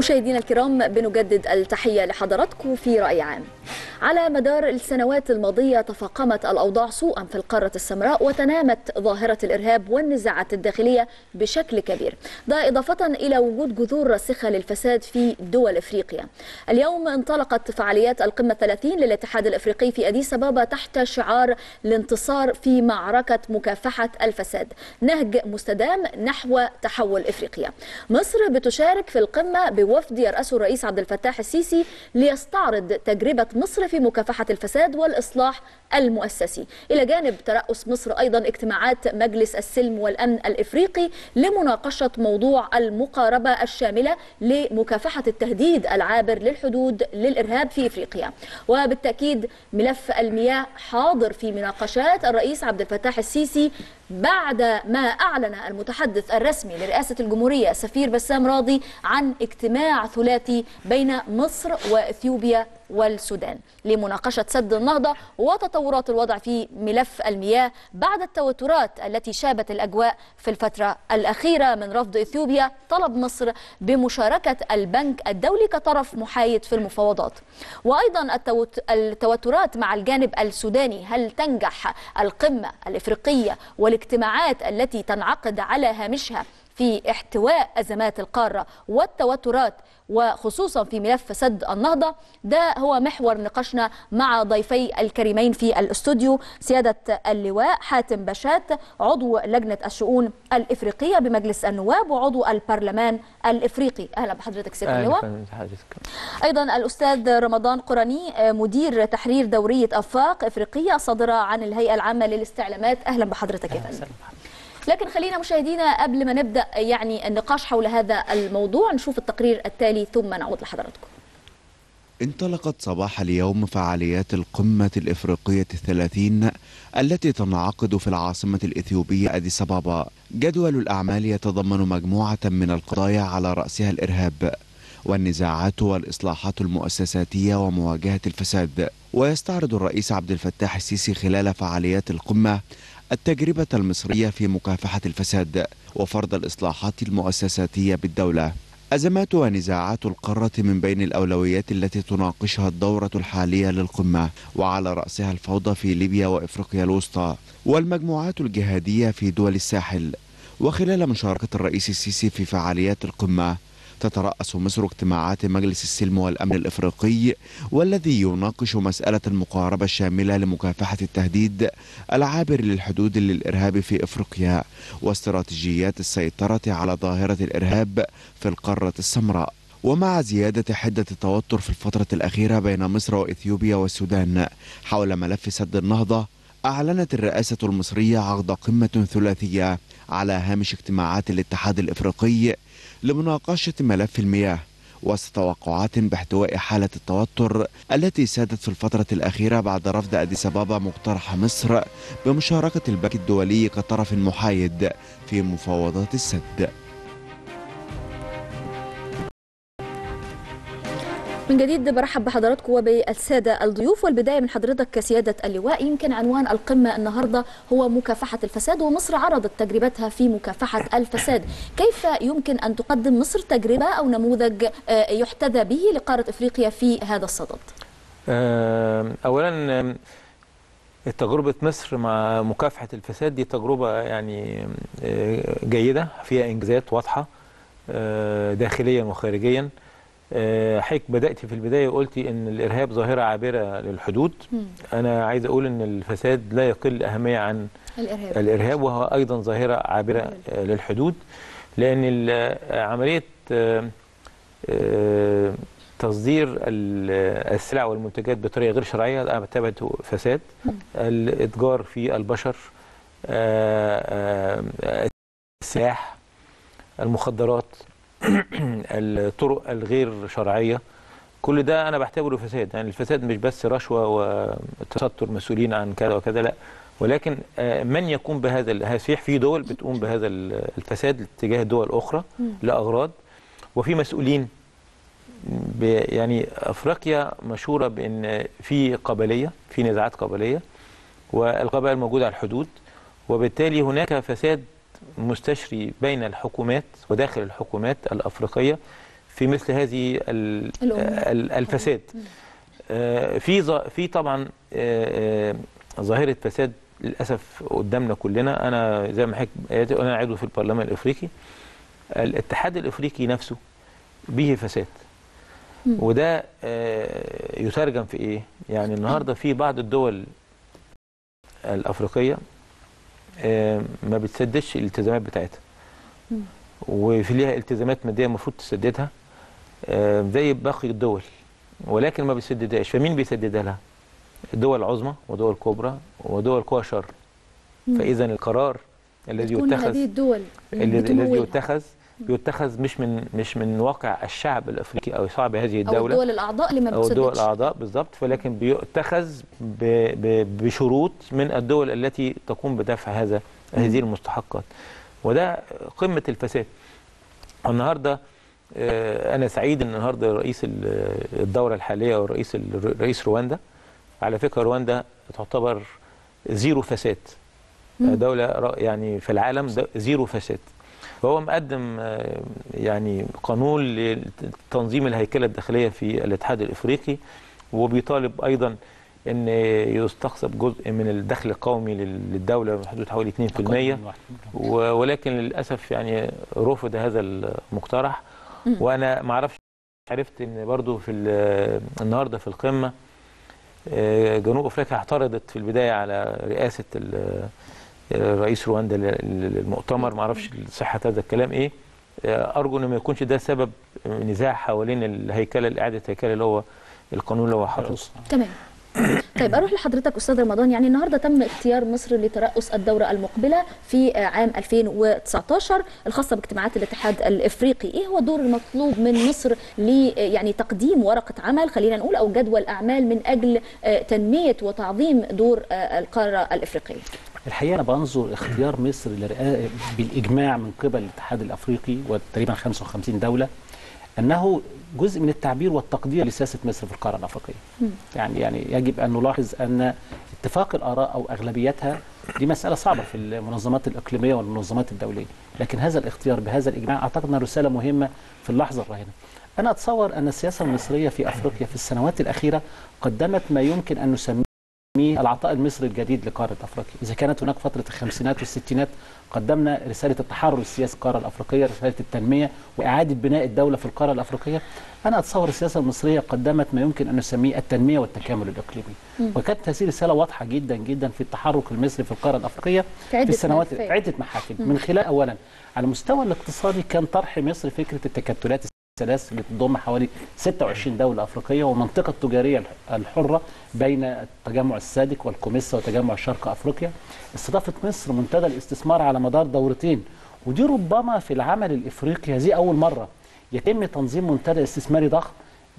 مشاهدينا الكرام بنجدد التحية لحضراتكم في رأي عام على مدار السنوات الماضية تفاقمت الأوضاع سوءا في القارة السمراء وتنامت ظاهرة الإرهاب والنزاعات الداخلية بشكل كبير ده إضافة إلى وجود جذور راسخة للفساد في دول إفريقيا اليوم انطلقت فعاليات القمة 30 للاتحاد الإفريقي في أديس أبابا تحت شعار الانتصار في معركة مكافحة الفساد نهج مستدام نحو تحول إفريقيا مصر بتشارك في القمة بوفد يرأسه الرئيس عبد الفتاح السيسي ليستعرض تجربة مصر في مكافحة الفساد والإصلاح المؤسسي إلى جانب ترأس مصر أيضا اجتماعات مجلس السلم والأمن الإفريقي لمناقشة موضوع المقاربة الشاملة لمكافحة التهديد العابر للحدود للإرهاب في إفريقيا وبالتأكيد ملف المياه حاضر في مناقشات الرئيس عبد الفتاح السيسي بعد ما أعلن المتحدث الرسمي لرئاسة الجمهورية سفير بسام راضي عن اجتماع ثلاثي بين مصر وإثيوبيا والسودان لمناقشة سد النهضة وتطورات الوضع في ملف المياه بعد التوترات التي شابت الأجواء في الفترة الأخيرة من رفض إثيوبيا طلب مصر بمشاركة البنك الدولي كطرف محايد في المفاوضات وأيضا التوترات مع الجانب السوداني هل تنجح القمة الإفريقية والاجتماعات التي تنعقد على هامشها في احتواء أزمات القارة والتوترات وخصوصا في ملف سد النهضة ده هو محور نقاشنا مع ضيفي الكريمين في الاستوديو سيادة اللواء حاتم بشات عضو لجنة الشؤون الإفريقية بمجلس النواب وعضو البرلمان الإفريقي أهلا بحضرتك سيادة اللواء أيضا الأستاذ رمضان قرني مدير تحرير دورية أفاق إفريقية صادرة عن الهيئة العامة للاستعلامات أهلا بحضرتك يا فندم لكن خلينا مشاهدينا قبل ما نبدا يعني النقاش حول هذا الموضوع نشوف التقرير التالي ثم نعود لحضراتكم. انطلقت صباح اليوم فعاليات القمة الإفريقية الثلاثين التي تنعقد في العاصمة الإثيوبية أديس أبابا جدول الأعمال يتضمن مجموعة من القضايا على رأسها الإرهاب والنزاعات والإصلاحات المؤسساتية ومواجهة الفساد ويستعرض الرئيس عبد الفتاح السيسي خلال فعاليات القمة التجربة المصرية في مكافحة الفساد وفرض الإصلاحات المؤسساتية بالدولة أزمات ونزاعات القارة من بين الأولويات التي تناقشها الدورة الحالية للقمة وعلى رأسها الفوضى في ليبيا وإفريقيا الوسطى والمجموعات الجهادية في دول الساحل وخلال مشاركة الرئيس السيسي في فعاليات القمة تترأس مصر اجتماعات مجلس السلم والأمن الإفريقي والذي يناقش مسألة المقاربة الشاملة لمكافحة التهديد العابر للحدود للإرهاب في إفريقيا واستراتيجيات السيطرة على ظاهرة الإرهاب في القارة السمراء ومع زيادة حدة التوتر في الفترة الأخيرة بين مصر وإثيوبيا والسودان حول ملف سد النهضة أعلنت الرئاسة المصرية عقد قمة ثلاثية على هامش اجتماعات الاتحاد الإفريقي لمناقشة ملف المياه وسط توقعات باحتواء حالة التوتر التي سادت في الفترة الأخيرة بعد رفض أديس أبابا مقترح مصر بمشاركة البنك الدولي كطرف محايد في مفاوضات السد من جديد برحب بحضراتكم وبالساده الضيوف والبدايه من حضرتك كسياده اللواء يمكن عنوان القمه النهارده هو مكافحه الفساد ومصر عرضت تجربتها في مكافحه الفساد، كيف يمكن ان تقدم مصر تجربه او نموذج يحتذى به لقاره افريقيا في هذا الصدد؟ اولا تجربة مصر مع مكافحة الفساد دي تجربة يعني جيدة فيها إنجازات واضحة داخليا وخارجيا حضرتك بدأتي في البداية وقلتي إن الإرهاب ظاهرة عابرة للحدود م. أنا عايز أقول إن الفساد لا يقل أهمية عن الإرهاب, الإرهاب وهو أيضا ظاهرة عابرة للحدود لأن عملية تصدير السلع والمنتجات بطريقة غير شرعية أنا بعتبره فساد م. الإتجار في البشر السلاح المخدرات الطرق الغير شرعيه كل ده انا بعتبره فساد يعني الفساد مش بس رشوه وتستر مسؤولين عن كذا وكذا لا ولكن من يقوم بهذا صحيح في دول بتقوم بهذا الفساد تجاه دول اخرى لاغراض وفي مسؤولين يعني افريقيا مشهوره بان في قبليه في نزاعات قبليه والقبائل موجوده على الحدود وبالتالي هناك فساد مستشري بين الحكومات وداخل الحكومات الافريقيه في مثل هذه ال- الأمور. ال- الفساد آه، في ظ- في طبعا آه، آه، ظاهره فساد للاسف قدامنا كلنا انا زي ما حضرتك انا عضو في البرلمان الافريقي الاتحاد الافريقي نفسه به فساد مم. وده آه، يترجم في ايه يعني النهارده في بعض الدول الافريقيه آه، ما بتسددش الالتزامات بتاعتها مم. وفي ليها التزامات ماديه المفروض تسددها آه، زي باقي الدول ولكن ما بيسددهاش فمين بيسددها لها الدول العظمى ودول كبرى ودول قوى شر مم. فاذا القرار الذي تكون يتخذ هذه الدول الذي الذي بتمولها. يتخذ يتخذ مش من مش من واقع الشعب الافريقي او شعب هذه او الدوله الدول الاعضاء اللي ما او الدول بتسددش الاعضاء بالضبط ولكن بيتخذ ب- ب- بشروط من الدول التي تقوم بدفع هذا هذه المستحقات وده قمه الفساد النهارده آه، انا سعيد ان النهارده رئيس ال- الدوره الحاليه ورئيس ال- رئيس رواندا على فكره رواندا تعتبر زيرو فساد مم. دوله ر- يعني في العالم د- زيرو فساد فهو مقدم آه، يعني قانون لتنظيم الهيكله الداخليه في الاتحاد الافريقي وبيطالب ايضا ان يستقصد جزء من الدخل القومي لل- للدوله بحدود حوالي 2% و- ولكن للاسف يعني رفض هذا المقترح مم. وانا ما اعرفش عرفت ان برضو في ال- النهارده في القمه آه، جنوب افريقيا اعترضت في البدايه على رئاسه ال- رئيس رواندا لل- للمؤتمر ما اعرفش صحه هذا الكلام ايه آه، ارجو ان ما يكونش ده سبب نزاع حوالين الهيكله اعاده الهيكله اللي هو القانون اللي هو حاطه تمام طيب اروح لحضرتك استاذ رمضان يعني النهارده تم اختيار مصر لترأس الدوره المقبله في آه، عام 2019 الخاصه باجتماعات الاتحاد الافريقي ايه هو الدور المطلوب من مصر ل آه، يعني تقديم ورقه عمل خلينا نقول او جدول اعمال من اجل آه، تنميه وتعظيم دور آه، القاره الافريقيه الحقيقه انا بنظر اختيار مصر لرئا- بالاجماع من قبل الاتحاد الافريقي وتقريبا 55 دوله انه جزء من التعبير والتقدير لسياسه مصر في القاره الافريقيه. يعني يعني يجب ان نلاحظ ان اتفاق الاراء او اغلبيتها دي مساله صعبه في المنظمات الاقليميه والمنظمات الدوليه، لكن هذا الاختيار بهذا الاجماع اعتقد انها رساله مهمه في اللحظه الراهنه. انا اتصور ان السياسه المصريه في افريقيا في السنوات الاخيره قدمت ما يمكن ان نسميه نسميه العطاء المصري الجديد لقاره افريقيا، اذا كانت هناك فتره الخمسينات والستينات قدمنا رساله التحرر السياسي القاره الافريقيه، رساله التنميه واعاده بناء الدوله في القاره الافريقيه، انا اتصور السياسه المصريه قدمت ما يمكن ان نسميه التنميه والتكامل الاقليمي، وكانت هذه رساله واضحه جدا جدا في التحرك المصري في القاره الافريقيه في عدة في السنوات ملفات. في عده محافل، من خلال اولا على المستوى الاقتصادي كان طرح مصر فكره التكتلات الثلاث اللي تضم حوالي 26 دولة أفريقية ومنطقة تجارية الحرة بين التجمع السادك والكوميسا وتجمع شرق أفريقيا استضافت مصر منتدى الاستثمار على مدار دورتين ودي ربما في العمل الإفريقي هذه أول مرة يتم تنظيم منتدى استثماري ضخم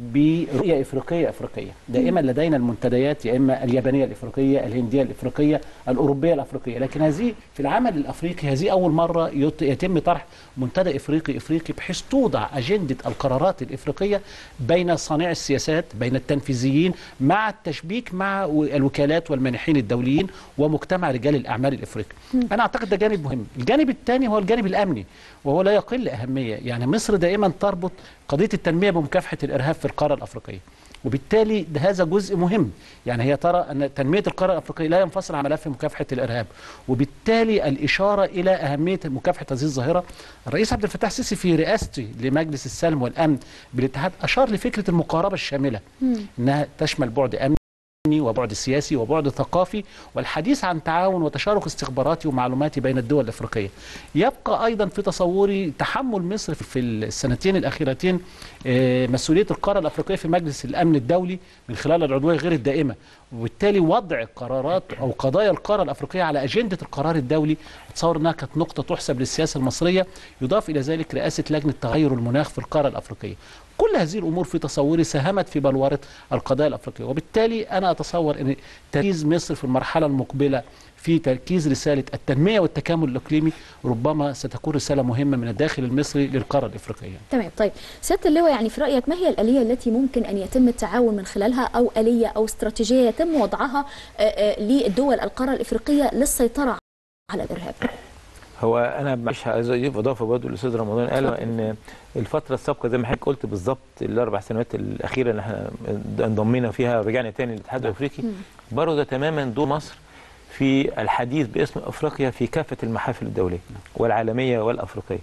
برؤية إفريقية إفريقية دائما لدينا المنتديات يا إما اليابانية الإفريقية الهندية الإفريقية الأوروبية الأفريقية لكن هذه في العمل الأفريقي هذه أول مرة يت- يتم طرح منتدى إفريقي إفريقي بحيث توضع أجندة القرارات الإفريقية بين صانعي السياسات بين التنفيذيين مع التشبيك مع و- الوكالات والمانحين الدوليين ومجتمع رجال الأعمال الإفريقي أنا أعتقد ده جانب مهم الجانب الثاني هو الجانب الأمني وهو لا يقل أهمية يعني مصر دائما تربط قضية التنمية بمكافحة الإرهاب في القارة الأفريقية وبالتالي ده هذا جزء مهم يعني هي ترى أن تنمية القارة الأفريقية لا ينفصل عن ملف مكافحة الإرهاب وبالتالي الإشارة إلى أهمية مكافحة هذه الظاهرة الرئيس عبد الفتاح السيسي في رئاسته لمجلس السلم والأمن بالاتحاد أشار لفكرة المقاربة الشاملة أنها تشمل بعد أمني وبعد سياسي وبعد ثقافي والحديث عن تعاون وتشارك استخباراتي ومعلوماتي بين الدول الافريقيه. يبقى ايضا في تصوري تحمل مصر في السنتين الاخيرتين آه، مسؤوليه القاره الافريقيه في مجلس الامن الدولي من خلال العضويه غير الدائمه وبالتالي وضع قرارات او قضايا القاره الافريقيه على اجنده القرار الدولي اتصور انها كانت نقطه تحسب للسياسه المصريه يضاف الى ذلك رئاسه لجنه تغير المناخ في القاره الافريقيه. كل هذه الامور في تصوري ساهمت في بلوره القضايا الافريقيه وبالتالي انا اتصور ان تركيز مصر في المرحله المقبله في تركيز رساله التنميه والتكامل الاقليمي ربما ستكون رساله مهمه من الداخل المصري للقاره الافريقيه. تمام طيب سياده اللواء يعني في رايك ما هي الاليه التي ممكن ان يتم التعاون من خلالها او اليه او استراتيجيه يتم وضعها آه، آه، للدول القاره الافريقيه للسيطره على الارهاب هو انا مش عايز اضيف اضافه برضه الاستاذ رمضان قال ان الفتره السابقه زي ما حضرتك قلت بالظبط الاربع سنوات الاخيره اللي احنا انضمينا فيها ورجعنا تاني للاتحاد الافريقي برز تماما دور مصر في الحديث باسم افريقيا في كافه المحافل الدوليه والعالميه والافريقيه.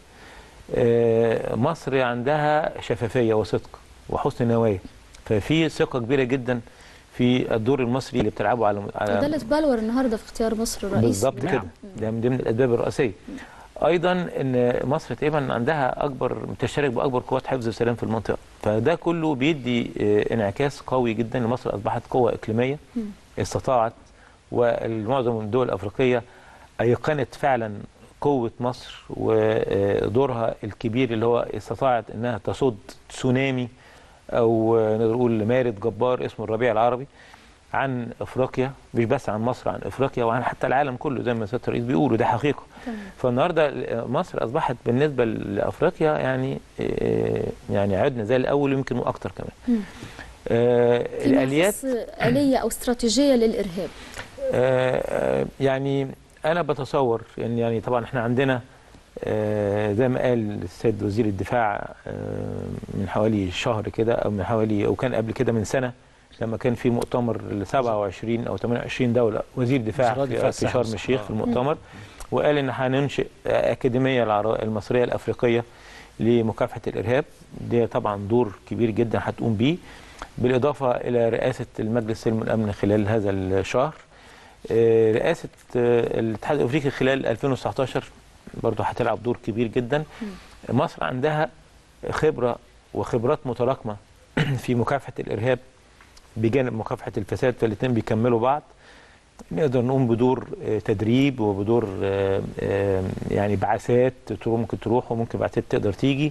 آه، مصر عندها شفافيه وصدق وحسن نوايا ففي ثقه كبيره جدا في الدور المصري اللي بتلعبه على على وده اللي اتبلور النهارده في اختيار مصر الرئيس بالظبط بتاعه. كده ده من ضمن الاسباب الرئيسيه ايضا ان مصر تقريبا عندها اكبر تشترك باكبر قوات حفظ السلام في المنطقه فده كله بيدي آه، انعكاس قوي جدا لمصر اصبحت قوه اقليميه استطاعت ومعظم الدول الافريقيه ايقنت فعلا قوه مصر ودورها الكبير اللي هو استطاعت انها تصد تسونامي او آه، نقدر نقول مارد جبار اسمه الربيع العربي عن افريقيا مش بس عن مصر عن افريقيا وعن حتى العالم كله زي ما سياده الرئيس بيقولوا ده حقيقه تمام. فالنهارده مصر اصبحت بالنسبه لافريقيا يعني آه، يعني عدنا زي الاول ويمكن واكتر كمان آه، في الاليات نفس آلية أو استراتيجية للإرهاب آه، آه، يعني انا بتصور يعني يعني طبعا احنا عندنا آه، زي ما قال السيد وزير الدفاع آه، من حوالي شهر كده او من حوالي او كان قبل كده من سنه لما كان في مؤتمر ل 27 او 28 دوله وزير دفاع وزراء في, دفاع في شرم صح. الشيخ آه. في المؤتمر وقال ان هننشئ اكاديميه العرا- المصريه الافريقيه لمكافحه الارهاب دي طبعا دور كبير جدا هتقوم بيه بالاضافه الى رئاسه المجلس السلم والامن خلال هذا الشهر آه، رئاسه آه، الاتحاد الافريقي خلال 2019 برضه هتلعب دور كبير جدا مصر عندها خبره وخبرات متراكمه في مكافحه الارهاب بجانب مكافحه الفساد فالاثنين بيكملوا بعض نقدر نقوم بدور آه، تدريب وبدور آه، آه، يعني بعثات تروح ممكن تروح وممكن بعثات تقدر تيجي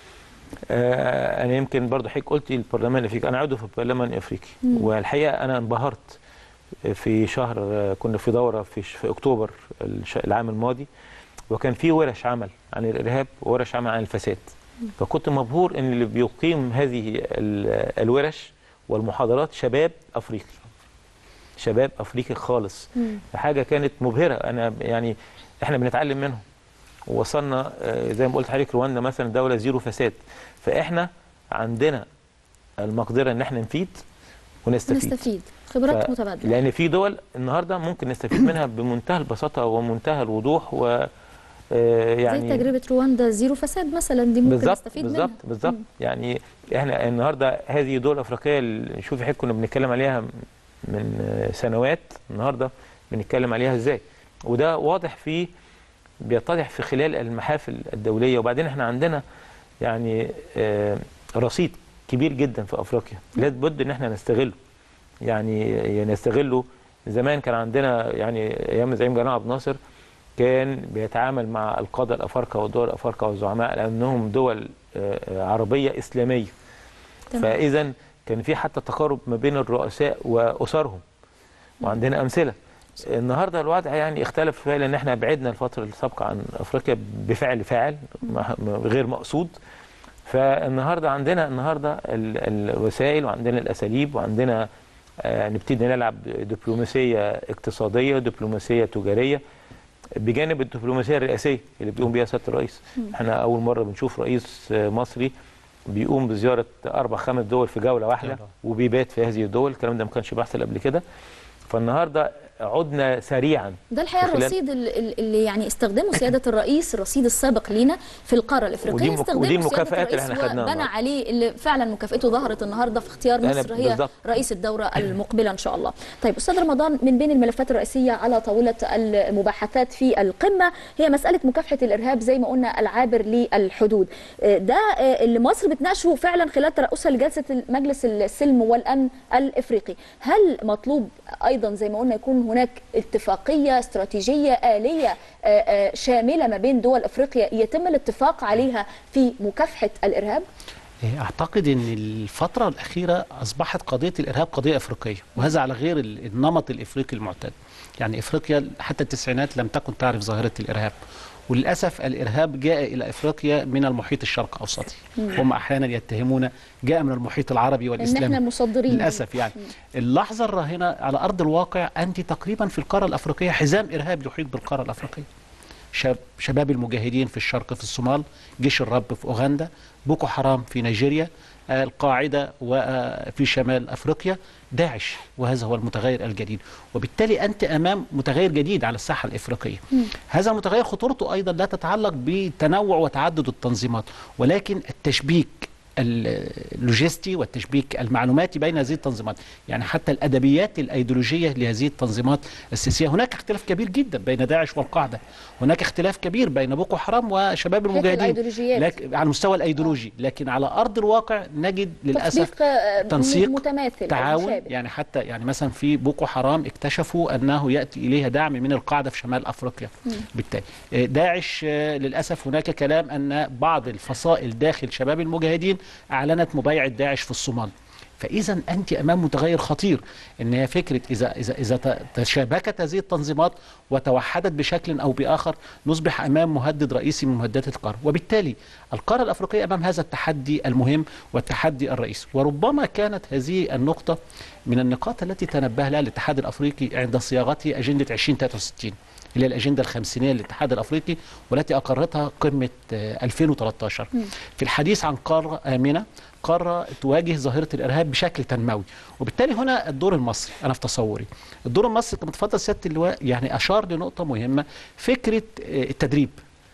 آه، انا يمكن برضه حضرتك قلتي البرلمان الافريقي انا عضو في البرلمان الافريقي والحقيقه انا انبهرت في شهر آه، كنا في دوره في في اكتوبر الش- العام الماضي وكان في ورش عمل عن الارهاب وورش عمل عن الفساد فكنت مبهور ان اللي بيقيم هذه ال- الورش والمحاضرات شباب افريقي شباب افريقي خالص حاجه كانت مبهره انا يعني احنا بنتعلم منهم ووصلنا آه، زي ما قلت حضرتك رواندا مثلا دوله زيرو فساد فاحنا عندنا المقدره ان احنا نفيد ونستفيد نستفيد خبرات ف- متبادلة لان في دول النهارده ممكن نستفيد منها بمنتهى البساطه ومنتهى الوضوح و آه، يعني زي تجربة رواندا زيرو فساد مثلا دي ممكن بالظبط نستفيد بالظبط منها بالظبط يعني احنا النهارده هذه الدول الافريقيه اللي شوفي حضرتك كنا بنتكلم عليها من آه، سنوات النهارده بنتكلم عليها ازاي وده واضح في بيتضح في خلال المحافل الدوليه وبعدين احنا عندنا يعني آه، رصيد كبير جدا في افريقيا لابد ان احنا نستغله يعني نستغله زمان كان عندنا يعني ايام زعيم جمال عبد الناصر كان بيتعامل مع القاده الافارقه والدول الافارقه والزعماء لانهم دول آه، آه، عربيه اسلاميه تمام. فاذا كان في حتى تقارب ما بين الرؤساء واسرهم وعندنا امثله النهارده الوضع يعني اختلف شويه لان احنا بعدنا الفتره السابقه عن افريقيا بفعل فاعل ما- ما- غير مقصود فالنهارده عندنا النهارده ال- الوسائل وعندنا الاساليب وعندنا آه، نبتدي نلعب دبلوماسيه اقتصاديه ودبلوماسيه تجاريه بجانب الدبلوماسيه الرئاسيه اللي بيقوم بيها سياده الرئيس احنا اول مره بنشوف رئيس آه، مصري بيقوم بزياره اربع خمس دول في جوله واحده جولة. وبيبات في هذه الدول الكلام ده ما كانش بيحصل قبل كده فالنهارده عدنا سريعا ده الحقيقه في خلال- الرصيد ال- اللي يعني استخدمه سياده الرئيس الرصيد السابق لينا في القاره الافريقيه ودي مك- استخدمه ودي سيادة المكافآت اللي الرئيس احنا خدناها وبنى النهاردة. عليه اللي فعلا مكافئته ظهرت النهارده في اختيار أنا مصر هي بالظبط. رئيس الدوره المقبله ان شاء الله. طيب استاذ رمضان من بين الملفات الرئيسيه على طاوله المباحثات في القمه هي مساله مكافحه الارهاب زي ما قلنا العابر للحدود. آه، ده آه، اللي مصر بتناقشه فعلا خلال ترأسها لجلسه مجلس السلم والامن الافريقي. هل مطلوب ايضا زي ما قلنا يكون هناك اتفاقيه استراتيجيه اليه آه، آه، شامله ما بين دول افريقيا يتم الاتفاق عليها في مكافحه الارهاب؟ اعتقد ان الفتره الاخيره اصبحت قضيه الارهاب قضيه افريقيه وهذا على غير ال- النمط الافريقي المعتاد يعني افريقيا حتى التسعينات لم تكن تعرف ظاهره الارهاب وللاسف الارهاب جاء الى افريقيا من المحيط الشرق اوسطي هم احيانا يتهمون جاء من المحيط العربي ان والاسلامي احنا المصدرين للاسف يعني اللحظه الراهنه على ارض الواقع انت تقريبا في القاره الافريقيه حزام ارهاب يحيط بالقاره الافريقيه شاب شباب المجاهدين في الشرق في الصومال جيش الرب في أوغندا بوكو حرام في نيجيريا آه، القاعدة وفي شمال أفريقيا داعش وهذا هو المتغير الجديد وبالتالي أنت أمام متغير جديد على الساحة الإفريقية هذا المتغير خطورته أيضا لا تتعلق بتنوع وتعدد التنظيمات ولكن التشبيك اللوجستي والتشبيك المعلوماتي بين هذه التنظيمات يعني حتى الأدبيات الأيديولوجية لهذه التنظيمات السياسية هناك اختلاف كبير جدا بين داعش والقاعدة هناك اختلاف كبير بين بوكو حرام وشباب المجاهدين الأيديولوجيات. لكن على المستوى الأيديولوجي لكن على أرض الواقع نجد للأسف تطبيق آه، تنسيق متماثل أو تعاون مشابه. يعني حتى يعني مثلا في بوكو حرام اكتشفوا انه ياتي اليها دعم من القاعده في شمال افريقيا بالتالي آه، داعش آه، للاسف هناك كلام ان بعض الفصائل داخل شباب المجاهدين اعلنت مبايعه داعش في الصومال فاذا انت امام متغير خطير ان هي فكره اذا اذا اذا ت- تشابكت هذه التنظيمات وتوحدت بشكل او باخر نصبح امام مهدد رئيسي من مهددات القاره وبالتالي القاره الافريقيه امام هذا التحدي المهم والتحدي الرئيسي وربما كانت هذه النقطه من النقاط التي تنبه لها الاتحاد الافريقي عند صياغته اجنده 2063 اللي هي الاجنده الخمسينيه للاتحاد الافريقي والتي اقرتها قمه آه، 2013 في الحديث عن قاره امنه قاره تواجه ظاهره الارهاب بشكل تنموي وبالتالي هنا الدور المصري انا في تصوري الدور المصري كما تفضل سياده اللواء يعني اشار لنقطه مهمه فكره آه، التدريب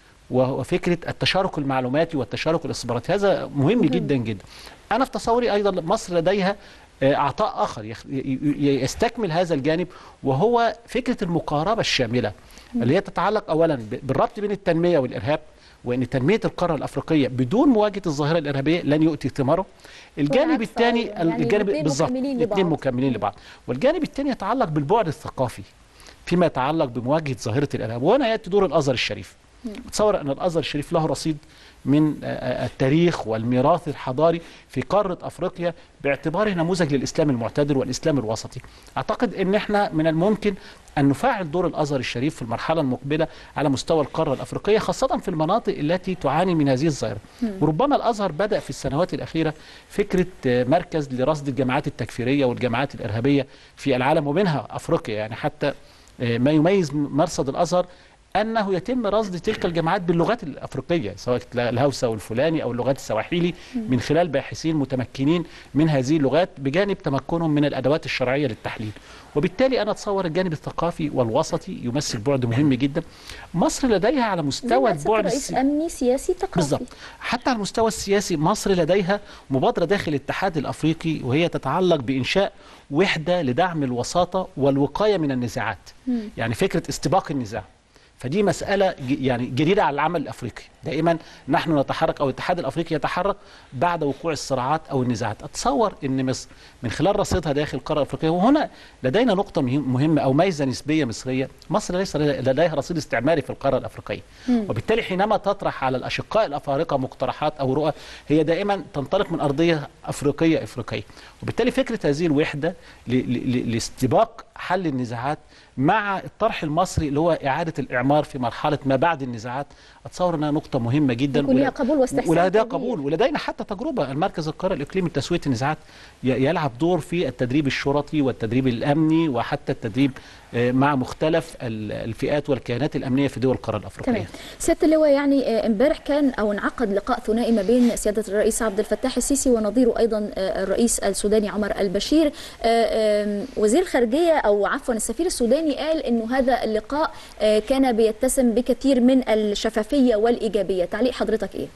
وهو فكره التشارك المعلوماتي والتشارك الاستخباراتي هذا مهم جدا جدا انا في تصوري ايضا مصر لديها آه، اعطاء اخر يخ- ي- ي- يستكمل هذا الجانب وهو فكره المقاربه الشامله اللي هي تتعلق اولا ب- بالربط بين التنميه والارهاب وان تنميه القاره الافريقيه بدون مواجهه الظاهره الارهابيه لن يؤتي ثماره الجانب والعكس الثاني أيضاً، يعني الجانب الاتنين بالظبط مكملين الاثنين لبعض. مكملين لبعض والجانب الثاني يتعلق بالبعد الثقافي فيما يتعلق بمواجهه ظاهره الارهاب وهنا ياتي دور الازهر الشريف تصور ان الازهر الشريف له رصيد من آه، آه، التاريخ والميراث الحضاري في قاره افريقيا باعتباره نموذج للاسلام المعتدل والاسلام الوسطي. اعتقد ان احنا من الممكن ان نفعل دور الازهر الشريف في المرحله المقبله على مستوى القاره الافريقيه خاصه في المناطق التي تعاني من هذه الظاهره. وربما الازهر بدا في السنوات الاخيره فكره آه، مركز لرصد الجماعات التكفيريه والجماعات الارهابيه في العالم ومنها افريقيا يعني حتى آه، ما يميز مرصد الازهر انه يتم رصد تلك الجماعات باللغات الافريقيه سواء الهوسه والفلاني او اللغات السواحيلي من خلال باحثين متمكنين من هذه اللغات بجانب تمكنهم من الادوات الشرعيه للتحليل وبالتالي انا اتصور الجانب الثقافي والوسطي يمثل بعد مهم جدا مصر لديها على زي مستوى ما قال البعد رئيس السي... امني سياسي ثقافي بالضبط حتى على المستوى السياسي مصر لديها مبادرة داخل الاتحاد الأفريقي وهي تتعلق بإنشاء وحدة لدعم الوساطة والوقاية من النزاعات يعني فكرة استباق النزاع فدي مسألة ج- يعني جديدة على العمل الأفريقي دائما نحن نتحرك أو الاتحاد الأفريقي يتحرك بعد وقوع الصراعات أو النزاعات أتصور أن مصر من خلال رصيدها داخل القارة الأفريقية وهنا لدينا نقطة مهم- مهمة أو ميزة نسبية مصرية مصر ليس لديها رصيد استعماري في القارة الأفريقية وبالتالي حينما تطرح على الأشقاء الأفارقة مقترحات أو رؤى هي دائما تنطلق من أرضية أفريقية إفريقية وبالتالي فكرة هذه الوحدة ل- ل- ل- لاستباق حل النزاعات مع الطرح المصري اللي هو إعادة الإعمار في مرحلة ما بعد النزاعات أتصور أنها نقطة مهمة جدا يكون لها ولا- قبول واستحسان ولديها كبير. قبول ولدينا حتى تجربة المركز القاري الإقليمي لتسوية النزاعات ي- يلعب دور في التدريب الشرطي والتدريب الأمني وحتى التدريب آه، مع مختلف ال- الفئات والكيانات الأمنية في دول القارة الأفريقية تمام سياده اللواء يعني آه، امبارح كان او انعقد لقاء ثنائي ما بين سياده الرئيس عبد الفتاح السيسي ونظيره ايضا آه، الرئيس السوداني عمر البشير آه، آم، وزير الخارجيه او عفوا السفير السوداني قال انه هذا اللقاء آه، كان بيتسم بكثير من الشفافيه والايجابيه تعليق حضرتك ايه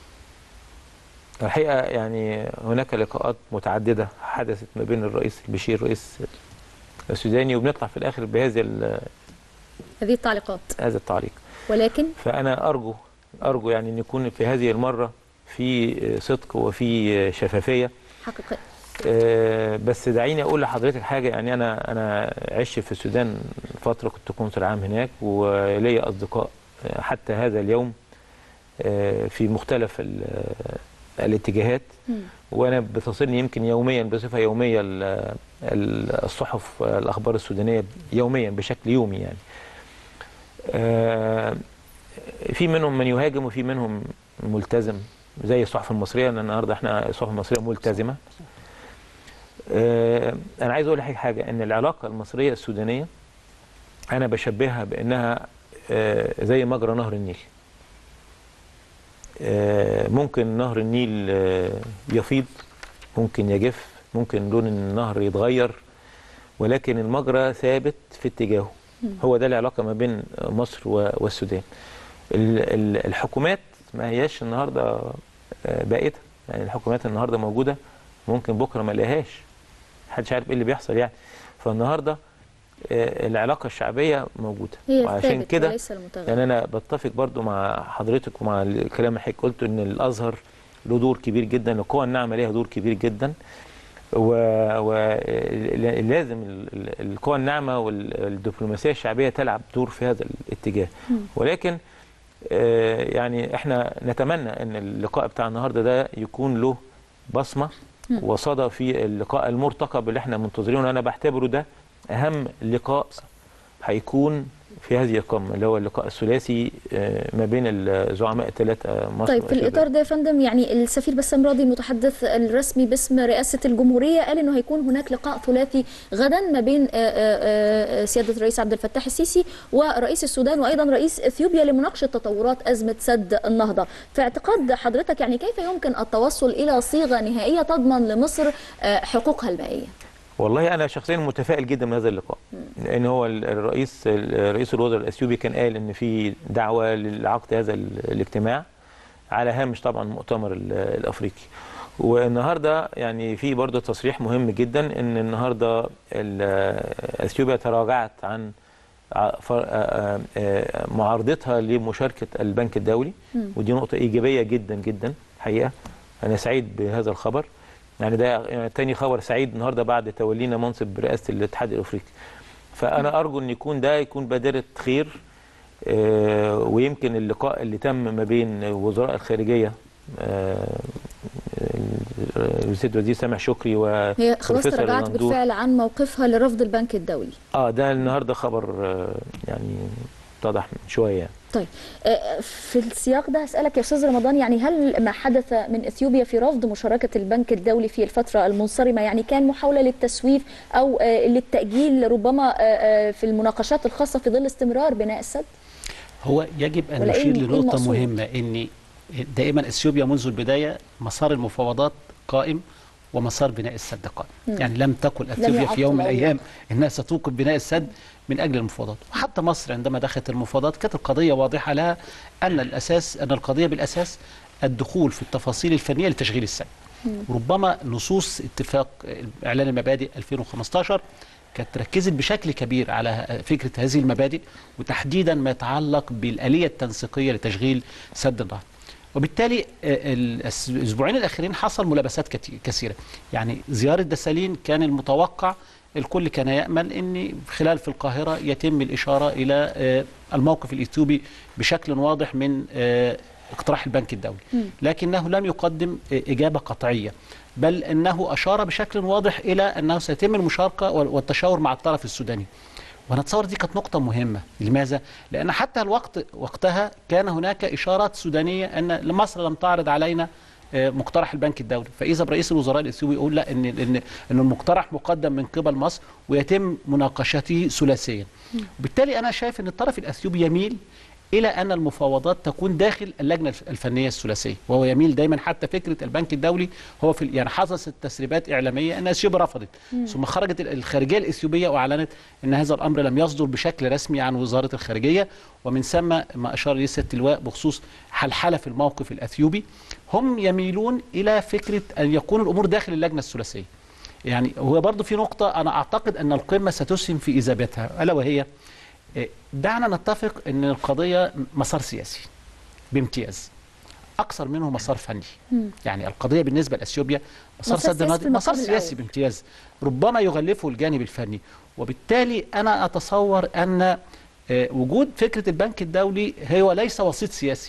الحقيقه يعني هناك لقاءات متعدده حدثت ما بين الرئيس البشير رئيس السوداني وبنطلع في الاخر بهذه ال- هذه التعليقات هذا التعليق ولكن فانا ارجو ارجو يعني ان يكون في هذه المره في صدق وفي شفافيه حقيقه آه، بس دعيني اقول لحضرتك حاجه يعني انا انا عشت في السودان فتره كنت قنصل عام هناك وليا اصدقاء آه، حتى هذا اليوم آه، في مختلف ال- آه، الاتجاهات مم. وانا بتصلني يمكن يوميا بصفه يوميه ال- ال- الصحف آه، الاخبار السودانيه يوميا بشكل يومي يعني آه، في منهم من يهاجم وفي منهم ملتزم زي الصحف المصريه لان النهارده احنا الصحف المصريه ملتزمه آه، انا عايز اقول لحضرتك حاجه ان العلاقه المصريه السودانيه انا بشبهها بانها آه، زي مجرى نهر النيل آه، ممكن نهر النيل آه، يفيض ممكن يجف ممكن لون النهر يتغير ولكن المجرى ثابت في اتجاهه هو ده العلاقة ما بين مصر و- والسودان ال- ال- الحكومات ما هياش النهاردة آه، بائتة يعني الحكومات النهاردة موجودة ممكن بكرة ما لقاهاش محدش عارف ايه اللي بيحصل يعني فالنهاردة آه، العلاقة الشعبية موجودة هي وعشان الثابت كده وليس المتغير يعني انا بتفق برضو مع حضرتك ومع الكلام اللي حضرتك قلته ان الازهر له دور كبير جدا القوى الناعمه ليها دور كبير جدا ولازم القوى الناعمه والدبلوماسيه الشعبيه تلعب دور في هذا الاتجاه ولكن آه، يعني احنا نتمنى ان اللقاء بتاع النهارده ده يكون له بصمه وصدى في اللقاء المرتقب اللي احنا منتظرينه انا بعتبره ده اهم لقاء هيكون في هذه القمه اللي هو اللقاء الثلاثي آه، ما بين الزعماء الثلاثه مصر طيب في وأثيوبيا. الاطار ده يا فندم يعني السفير بسام راضي المتحدث الرسمي باسم رئاسه الجمهوريه قال انه هيكون هناك لقاء ثلاثي غدا ما بين آه، آه، آه، سياده الرئيس عبد الفتاح السيسي ورئيس السودان وايضا رئيس اثيوبيا لمناقشه تطورات ازمه سد النهضه في اعتقاد حضرتك يعني كيف يمكن التوصل الى صيغه نهائيه تضمن لمصر آه، حقوقها المائيه والله انا شخصيا متفائل جدا من هذا اللقاء لان هو ال- الرئيس ال- رئيس الوزراء الاثيوبي كان قال ان في دعوه لعقد هذا ال- الاجتماع على هامش طبعا المؤتمر ال- الافريقي والنهارده يعني في برضه تصريح مهم جدا ان النهارده ال- اثيوبيا تراجعت عن ع- ف- آ- آ- آ- معارضتها لمشاركه البنك الدولي ودي نقطه ايجابيه جدا جدا حقيقه انا سعيد بهذا الخبر يعني ده يعني تاني خبر سعيد النهارده بعد تولينا منصب رئاسه الاتحاد الافريقي فانا ارجو ان يكون ده يكون بادره خير آه، ويمكن اللقاء اللي تم ما بين وزراء الخارجيه آه، السيد وزير سامح شكري و هي خلاص بروفيسور تراجعت الغندور. بالفعل عن موقفها لرفض البنك الدولي اه ده النهارده خبر آه، يعني اتضح من شويه يعني. طيب آه، في السياق ده هسألك يا أستاذ رمضان يعني هل ما حدث من إثيوبيا في رفض مشاركة البنك الدولي في الفترة المنصرمة يعني كان محاولة للتسويف أو آه، للتأجيل ربما آه، آه، في المناقشات الخاصة في ظل استمرار بناء السد؟ هو يجب ان ولا إيه- نشير إيه لنقطه المقصود؟ مهمه ان دائما اثيوبيا منذ البدايه مسار المفاوضات قائم ومسار بناء السد قائم مم. يعني لم تقل اثيوبيا يعطل في يوم من الأوضاع. الايام انها ستوقف بناء السد من اجل المفاوضات وحتى مصر عندما دخلت المفاوضات كانت القضيه واضحه لها ان الاساس ان القضيه بالاساس الدخول في التفاصيل الفنيه لتشغيل السد ربما نصوص اتفاق اعلان المبادئ 2015 كانت ركزت بشكل كبير على فكره هذه المبادئ وتحديدا ما يتعلق بالاليه التنسيقيه لتشغيل سد النهضه. وبالتالي آه، الأس- الاسبوعين الاخيرين حصل ملابسات كتي- كثيره يعني زياره دسالين كان المتوقع الكل كان يامل ان خلال في القاهره يتم الاشاره الى آه، الموقف الاثيوبي بشكل واضح من آه، اقتراح البنك الدولي لكنه لم يقدم آه، اجابه قطعيه بل انه اشار بشكل واضح الى انه سيتم المشاركه وال- والتشاور مع الطرف السوداني وانا اتصور دي كانت نقطه مهمه لماذا لان حتى الوقت وقتها كان هناك اشارات سودانيه ان مصر لم تعرض علينا آه، مقترح البنك الدولي فاذا برئيس الوزراء الاثيوبي يقول لا ان ان ان المقترح مقدم من قبل مصر ويتم مناقشته ثلاثيا وبالتالي انا شايف ان الطرف الاثيوبي يميل الى ان المفاوضات تكون داخل اللجنه الف- الفنيه الثلاثيه وهو يميل دايما حتى فكره البنك الدولي هو في ال- يعني حدثت تسريبات اعلاميه ان اثيوبيا رفضت ثم خرجت ال- الخارجيه الاثيوبيه واعلنت ان هذا الامر لم يصدر بشكل رسمي عن وزاره الخارجيه ومن ثم ما اشار اليه سياده اللواء بخصوص حلحله في الموقف الاثيوبي هم يميلون الى فكره ان يكون الامور داخل اللجنه الثلاثيه يعني هو برضو في نقطه انا اعتقد ان القمه ستسهم في اذابتها الا وهي إيه، دعنا نتفق ان القضيه مسار سياسي بامتياز اكثر منه مسار فني يعني القضيه بالنسبه لاثيوبيا مسار مسار سد سياسي النهضه في مسار المقام سياسي الأول. بامتياز ربما يغلفه الجانب الفني وبالتالي انا اتصور ان آه، وجود فكره البنك الدولي هو ليس وسيط سياسي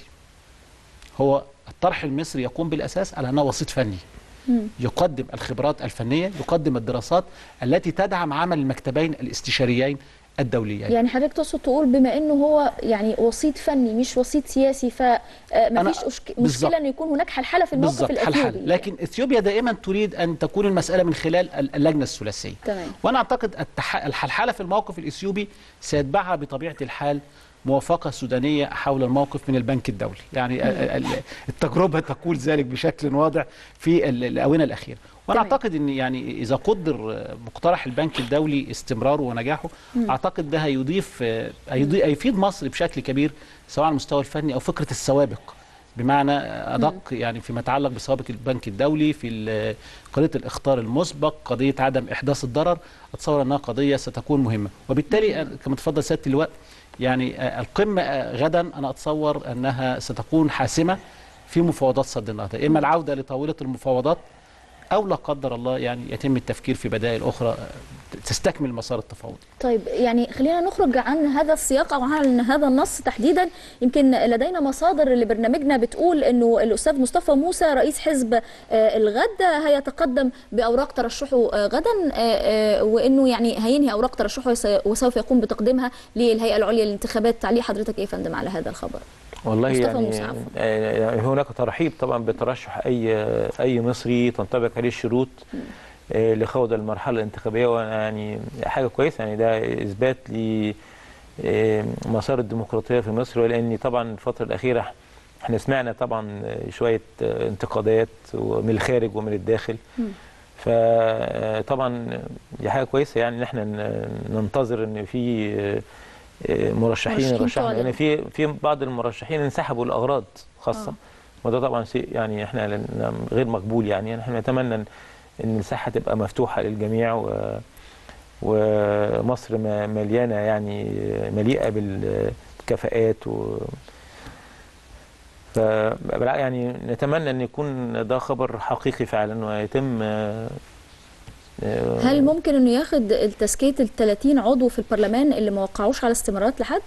هو الطرح المصري يقوم بالاساس على انه وسيط فني يقدم الخبرات الفنيه يقدم الدراسات التي تدعم عمل المكتبين الاستشاريين الدوليين يعني حضرتك تقصد تقول بما انه هو يعني وسيط فني مش وسيط سياسي فما أنا- فيش أشك... بالظبط. مشكله ان يكون هناك حلحله في الموقف بالظبط الاثيوبي حلحل لكن اثيوبيا دائما تريد ان تكون المساله من خلال ال- اللجنه الثلاثيه تمام وانا اعتقد التح... الحلحله في الموقف الاثيوبي سيتبعها بطبيعه الحال موافقه سودانيه حول الموقف من البنك الدولي يعني ال- ال- التجربه تقول ذلك بشكل واضح في ال- الاونه الاخيره وانا تمام. اعتقد ان يعني اذا قدر مقترح البنك الدولي استمراره ونجاحه اعتقد ده هيضيف هيضيف هيفيد مصر بشكل كبير سواء على المستوى الفني او فكره السوابق بمعنى ادق يعني فيما يتعلق بسوابق البنك الدولي في ال- قضيه الاخطار المسبق قضيه عدم احداث الضرر اتصور انها قضيه ستكون مهمه وبالتالي كما تفضل سياده اللواء يعني آه، القمه آه، غدا انا اتصور انها ستكون حاسمه في مفاوضات سد النهضه اما العوده لطاوله المفاوضات او لا قدر الله يعني يتم التفكير في بدائل اخرى آه، تستكمل مسار التفاوض طيب يعني خلينا نخرج عن هذا السياق او عن هذا النص تحديدا يمكن لدينا مصادر لبرنامجنا بتقول انه الاستاذ مصطفى موسى رئيس حزب آه، الغد هيتقدم باوراق ترشحه آه، غدا آه، آه، وانه يعني هينهي اوراق ترشحه وسي- وسوف يقوم بتقديمها للهيئه العليا للانتخابات تعليق حضرتك ايه يا فندم على هذا الخبر والله مصطفى يعني موسى، عفوا. آه، يعني هناك ترحيب طبعا بترشح اي اي مصري تنطبق عليه الشروط آه، لخوض المرحله الانتخابيه وانا يعني حاجه كويسه يعني ده اثبات ل آه، مسار الديمقراطيه في مصر ولاني طبعا الفتره الاخيره احنا سمعنا طبعا آه، شويه آه، انتقادات من الخارج ومن الداخل فطبعا دي حاجه كويسه يعني ان احنا ن- ننتظر ان في آه، آه، مرشحين مرشحين يرشحوا تعلن. لان في في بعض المرشحين انسحبوا لاغراض خاصه آه. وده طبعا شيء يعني احنا لن- غير مقبول يعني يعني احنا نتمنى ان إن الساحه تبقى مفتوحه للجميع و ومصر ما- مليانه يعني مليئه بالكفاءات و ف يعني نتمنى ان يكون ده خبر حقيقي فعلا ويتم آه، آه، هل ممكن انه ياخد التزكيه ال 30 عضو في البرلمان اللي ما وقعوش على استمارات لحد؟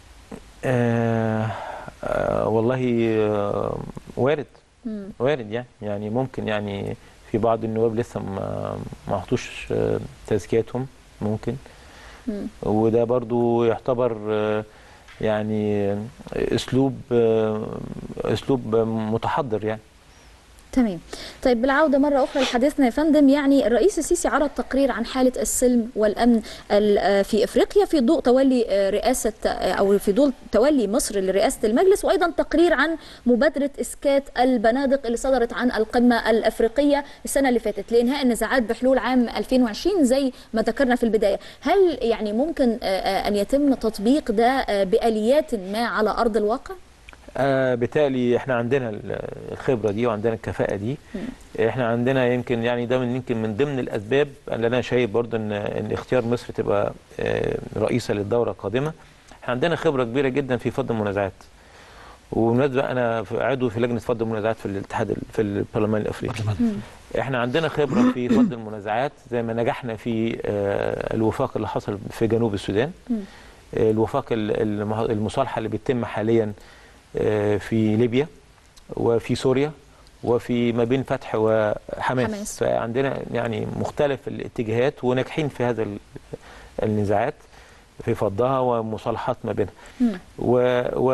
آه آه والله آه وارد مم. وارد يعني يعني ممكن يعني في بعض النواب لسه ما ما حطوش آه، تزكياتهم ممكن مم. وده برضو يعتبر آه، يعني اسلوب آه، اسلوب متحضر يعني تمام طيب بالعودة مرة أخرى لحديثنا يا فندم يعني الرئيس السيسي عرض تقرير عن حالة السلم والأمن ال- آه في إفريقيا في ضوء تولي آه، رئاسة آه، أو في ضوء تولي مصر لرئاسة المجلس وأيضا تقرير عن مبادرة إسكات البنادق اللي صدرت عن القمة الأفريقية السنة اللي فاتت لإنهاء النزاعات بحلول عام 2020 زي ما ذكرنا في البداية هل يعني ممكن آه، آه، أن يتم تطبيق ده آه، بآليات ما على أرض الواقع؟ آه بالتالي احنا عندنا ال- الخبره دي وعندنا الكفاءه دي احنا عندنا يمكن يعني ده من يمكن من ضمن الاسباب اللي انا شايف برضه ان ان اختيار مصر تبقى آه، رئيسه للدوره القادمه احنا عندنا خبره كبيره جدا في فض المنازعات وبالمناسبه انا في- عضو في لجنه فض المنازعات في الاتحاد ال- في البرلمان الافريقي احنا عندنا خبره في فض المنازعات زي ما نجحنا في آه، الوفاق اللي حصل في جنوب السودان آه، الوفاق ال- المه- المصالحه اللي بتتم حاليا آه، في ليبيا وفي سوريا وفي ما بين فتح وحماس حماس. فعندنا يعني مختلف الاتجاهات وناجحين في هذا ال- النزاعات في فضها ومصالحات ما بينها مم. و... و...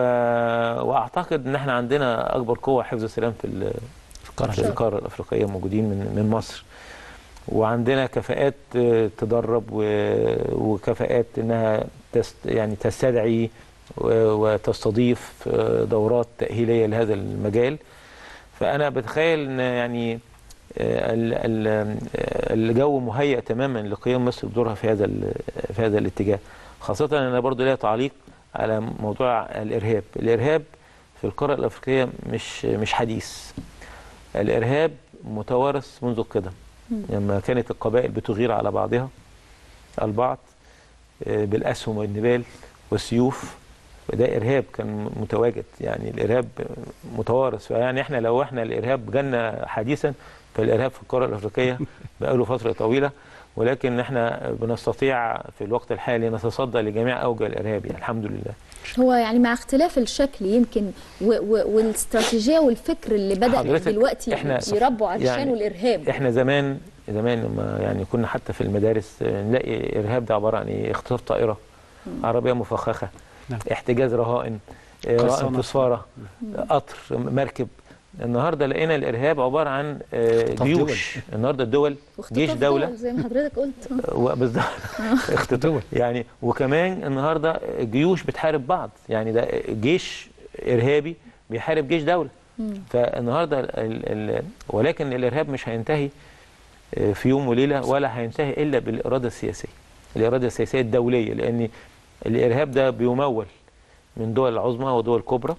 واعتقد ان احنا عندنا اكبر قوه حفظ السلام في ال... في القاره الافريقيه موجودين من من مصر وعندنا كفاءات آه، تدرب و... وكفاءات انها تست... يعني تستدعي و- وتستضيف آه، دورات تاهيليه لهذا المجال فانا بتخيل ان يعني آه، ال- ال- آه، الجو مهيئ تماما لقيام مصر بدورها في هذا ال- في هذا الاتجاه خاصه انا برضو ليا تعليق على موضوع الارهاب الارهاب في القاره الافريقيه مش مش حديث الارهاب متوارث منذ القدم لما كانت القبائل بتغير على بعضها البعض آه، بالاسهم والنبال والسيوف وده ارهاب كان متواجد يعني الارهاب متوارث فيعني احنا لو احنا الارهاب جالنا حديثا فالارهاب في القاره الافريقيه بقاله فتره طويله ولكن احنا بنستطيع في الوقت الحالي نتصدى لجميع اوجه الارهاب يعني الحمد لله هو يعني مع اختلاف الشكل يمكن و و والاستراتيجيه والفكر اللي بدا حضرتك دلوقتي إحنا- يربوا علشان يعني الارهاب احنا زمان زمان لما يعني كنا حتى في المدارس آه، نلاقي ارهاب ده عباره عن ايه اختطاف طائره عربيه مفخخه نعم. احتجاز رهائن آه، رهائن قصامة. فسفاره قطر مركب النهارده لقينا الارهاب عباره عن آه، اختطاف جيوش النهارده الدول واختطاف جيش دوله دول زي ما حضرتك قلت و- بالظبط اختطاف يعني وكمان النهارده جيوش بتحارب بعض يعني ده جيش ارهابي بيحارب جيش دوله فالنهارده ال ال ولكن الارهاب مش هينتهي آه، في يوم وليله ولا هينتهي الا بالاراده السياسيه الاراده السياسيه الدوليه لان الارهاب ده بيمول من دول العظمى ودول كبرى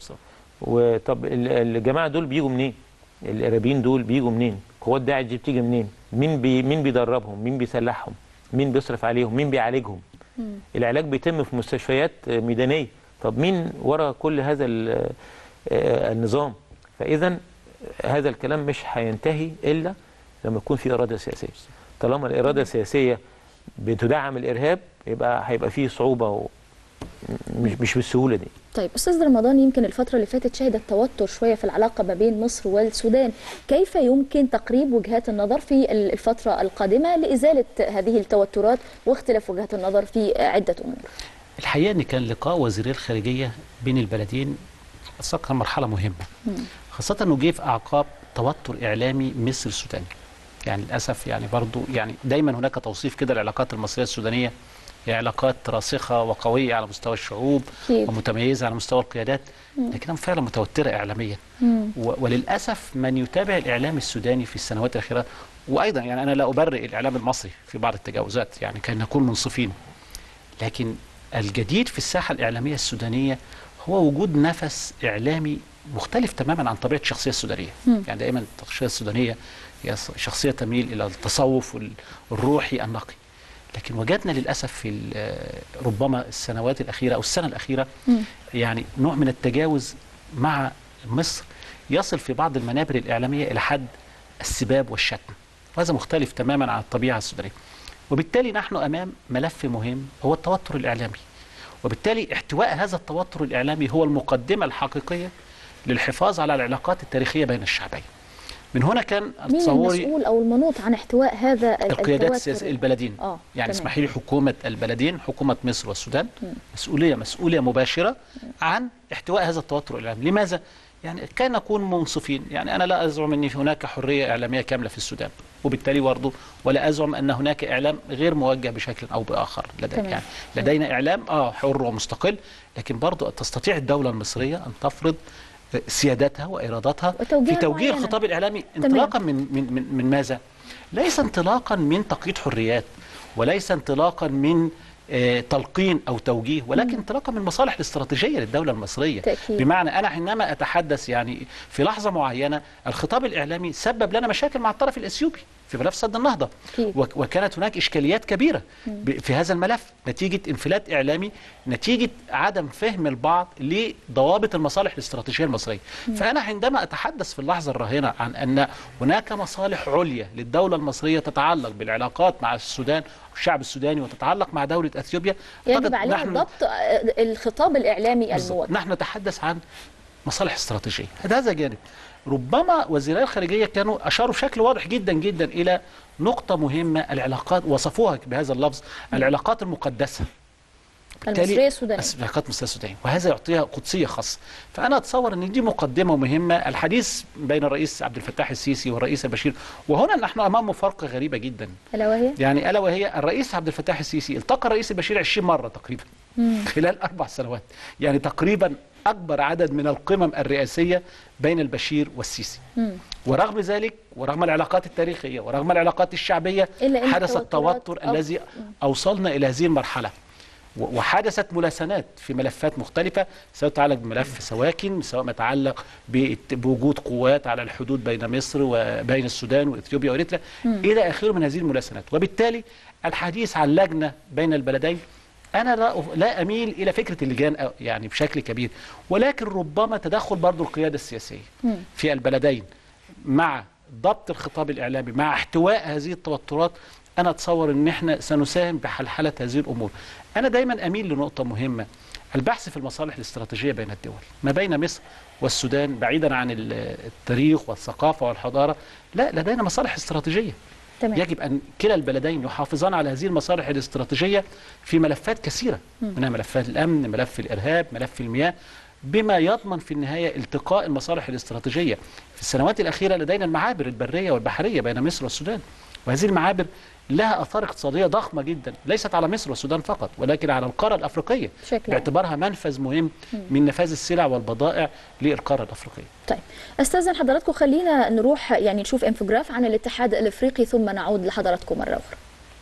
وطب ال- الجماعه دول بيجوا منين الارهابيين دول بيجوا منين قوات داعش دي بتيجي منين مين بي مين بيدربهم مين بيسلحهم مين بيصرف عليهم مين بيعالجهم العلاج بيتم في مستشفيات آه، ميدانيه طب مين ورا كل هذا ال- آه، النظام فاذا هذا الكلام مش هينتهي الا لما يكون في اراده سياسيه طالما الاراده السياسيه بتدعم الارهاب يبقى هيبقى فيه صعوبه و... مش مش بالسهوله دي طيب استاذ رمضان يمكن الفتره اللي فاتت شهدت توتر شويه في العلاقه ما بين مصر والسودان كيف يمكن تقريب وجهات النظر في الفتره القادمه لازاله هذه التوترات واختلاف وجهات النظر في عده امور الحقيقه ان كان لقاء وزيري الخارجيه بين البلدين أصلاً كان مرحله مهمه خاصه انه جه في اعقاب توتر اعلامي مصر السوداني يعني للاسف يعني برضو يعني دايما هناك توصيف كده العلاقات المصريه السودانيه هي علاقات راسخه وقويه على مستوى الشعوب أكيد. ومتميزه على مستوى القيادات لكنها فعلا متوتره اعلاميا و- وللاسف من يتابع الاعلام السوداني في السنوات الاخيره وايضا يعني انا لا ابرئ الاعلام المصري في بعض التجاوزات يعني كي نكون منصفين لكن الجديد في الساحه الاعلاميه السودانيه هو وجود نفس اعلامي مختلف تماما عن طبيعه الشخصيه السودانيه يعني دائما الشخصيه السودانيه هي شخصيه تميل الى التصوف وال- الروحي النقي لكن وجدنا للاسف في ال- ربما السنوات الاخيره او السنه الاخيره يعني نوع من التجاوز مع مصر يصل في بعض المنابر الاعلاميه الى حد السباب والشتم وهذا مختلف تماما عن الطبيعه السودانيه وبالتالي نحن امام ملف مهم هو التوتر الاعلامي وبالتالي احتواء هذا التوتر الاعلامي هو المقدمه الحقيقيه للحفاظ على العلاقات التاريخيه بين الشعبين من هنا كان مين تصوري المسؤول او المنوط عن احتواء هذا ال- القيادات التوتر؟ السياسية البلدين اه يعني تمام. اسمحي لي حكومة البلدين حكومة مصر والسودان مسؤولية مسؤولية مباشرة عن احتواء هذا التوتر الإعلامي لماذا؟ يعني كي نكون منصفين يعني أنا لا أزعم أن هناك حرية إعلامية كاملة في السودان وبالتالي برضه ولا أزعم أن هناك إعلام غير موجه بشكل أو بآخر لدينا تمام. يعني لدينا إعلام آه حر ومستقل لكن برضه تستطيع الدولة المصرية أن تفرض سيادتها وإرادتها وتوجيها في توجيه معينة. الخطاب الإعلامي تمام. انطلاقا من من من, من ماذا؟ ليس انطلاقا من تقييد حريات وليس انطلاقا من آه، تلقين او توجيه ولكن انطلاقا من المصالح الاستراتيجيه للدوله المصريه تأكيد. بمعنى انا حينما اتحدث يعني في لحظه معينه الخطاب الاعلامي سبب لنا مشاكل مع الطرف الاثيوبي في ملف سد النهضه أكيد. وك- وكانت هناك اشكاليات كبيره ب- في هذا الملف نتيجه انفلات اعلامي نتيجه عدم فهم البعض لضوابط المصالح الاستراتيجيه المصريه فانا عندما اتحدث في اللحظه الراهنه عن ان هناك مصالح عليا للدوله المصريه تتعلق بالعلاقات مع السودان والشعب السوداني وتتعلق مع دوله اثيوبيا يجب أعتقد علينا نحن- ضبط آه، الخطاب الاعلامي بالضبط. الموجه نحن نتحدث عن مصالح استراتيجيه هذا جانب ربما وزيراء الخارجيه كانوا اشاروا بشكل واضح جدا جدا الى نقطه مهمه العلاقات وصفوها بهذا اللفظ العلاقات المقدسه بالتالي المصريه السودانيه العلاقات المصريه السودانيه وهذا يعطيها قدسيه خاصه فانا اتصور ان دي مقدمه مهمه الحديث بين الرئيس عبد الفتاح السيسي والرئيس البشير وهنا نحن امام مفارقه غريبه جدا الا وهي يعني الا وهي الرئيس عبد الفتاح السيسي التقى الرئيس البشير 20 مره تقريبا خلال اربع سنوات يعني تقريبا اكبر عدد من القمم الرئاسيه بين البشير والسيسي ورغم ذلك ورغم العلاقات التاريخيه ورغم العلاقات الشعبيه إلا إن حدث التوترات التوتر أو- الذي اوصلنا الى هذه المرحله و- وحدثت ملاسنات في ملفات مختلفة سواء تتعلق بملف سواكن سواء ما يتعلق بت- بوجود قوات على الحدود بين مصر وبين السودان وإثيوبيا وإريتريا إلى آخره من هذه الملاسنات وبالتالي الحديث عن لجنة بين البلدين أنا لا أف- لا أميل إلى فكرة اللجان أو- يعني بشكل كبير ولكن ربما تدخل برضو القيادة السياسية في البلدين مع ضبط الخطاب الإعلامي مع احتواء هذه التوترات أنا أتصور أن احنا سنساهم بحلحلة هذه الأمور أنا دايما أميل لنقطة مهمة البحث في المصالح الاستراتيجية بين الدول ما بين مصر والسودان بعيدا عن ال- التاريخ والثقافة والحضارة لا لدينا مصالح استراتيجية تمام يجب أن كلا البلدين يحافظان على هذه المصالح الاستراتيجية في ملفات كثيرة منها ملفات الأمن ملف الإرهاب ملف المياه بما يضمن في النهايه التقاء المصالح الاستراتيجيه في السنوات الاخيره لدينا المعابر البريه والبحريه بين مصر والسودان وهذه المعابر لها اثار اقتصاديه ضخمه جدا ليست على مصر والسودان فقط ولكن على القاره الافريقيه بشكل عام. باعتبارها منفذ مهم من نفاذ السلع والبضائع للقاره الافريقيه طيب استاذن حضراتكم خلينا نروح يعني نشوف انفوجراف عن الاتحاد الافريقي ثم نعود لحضراتكم مره اخرى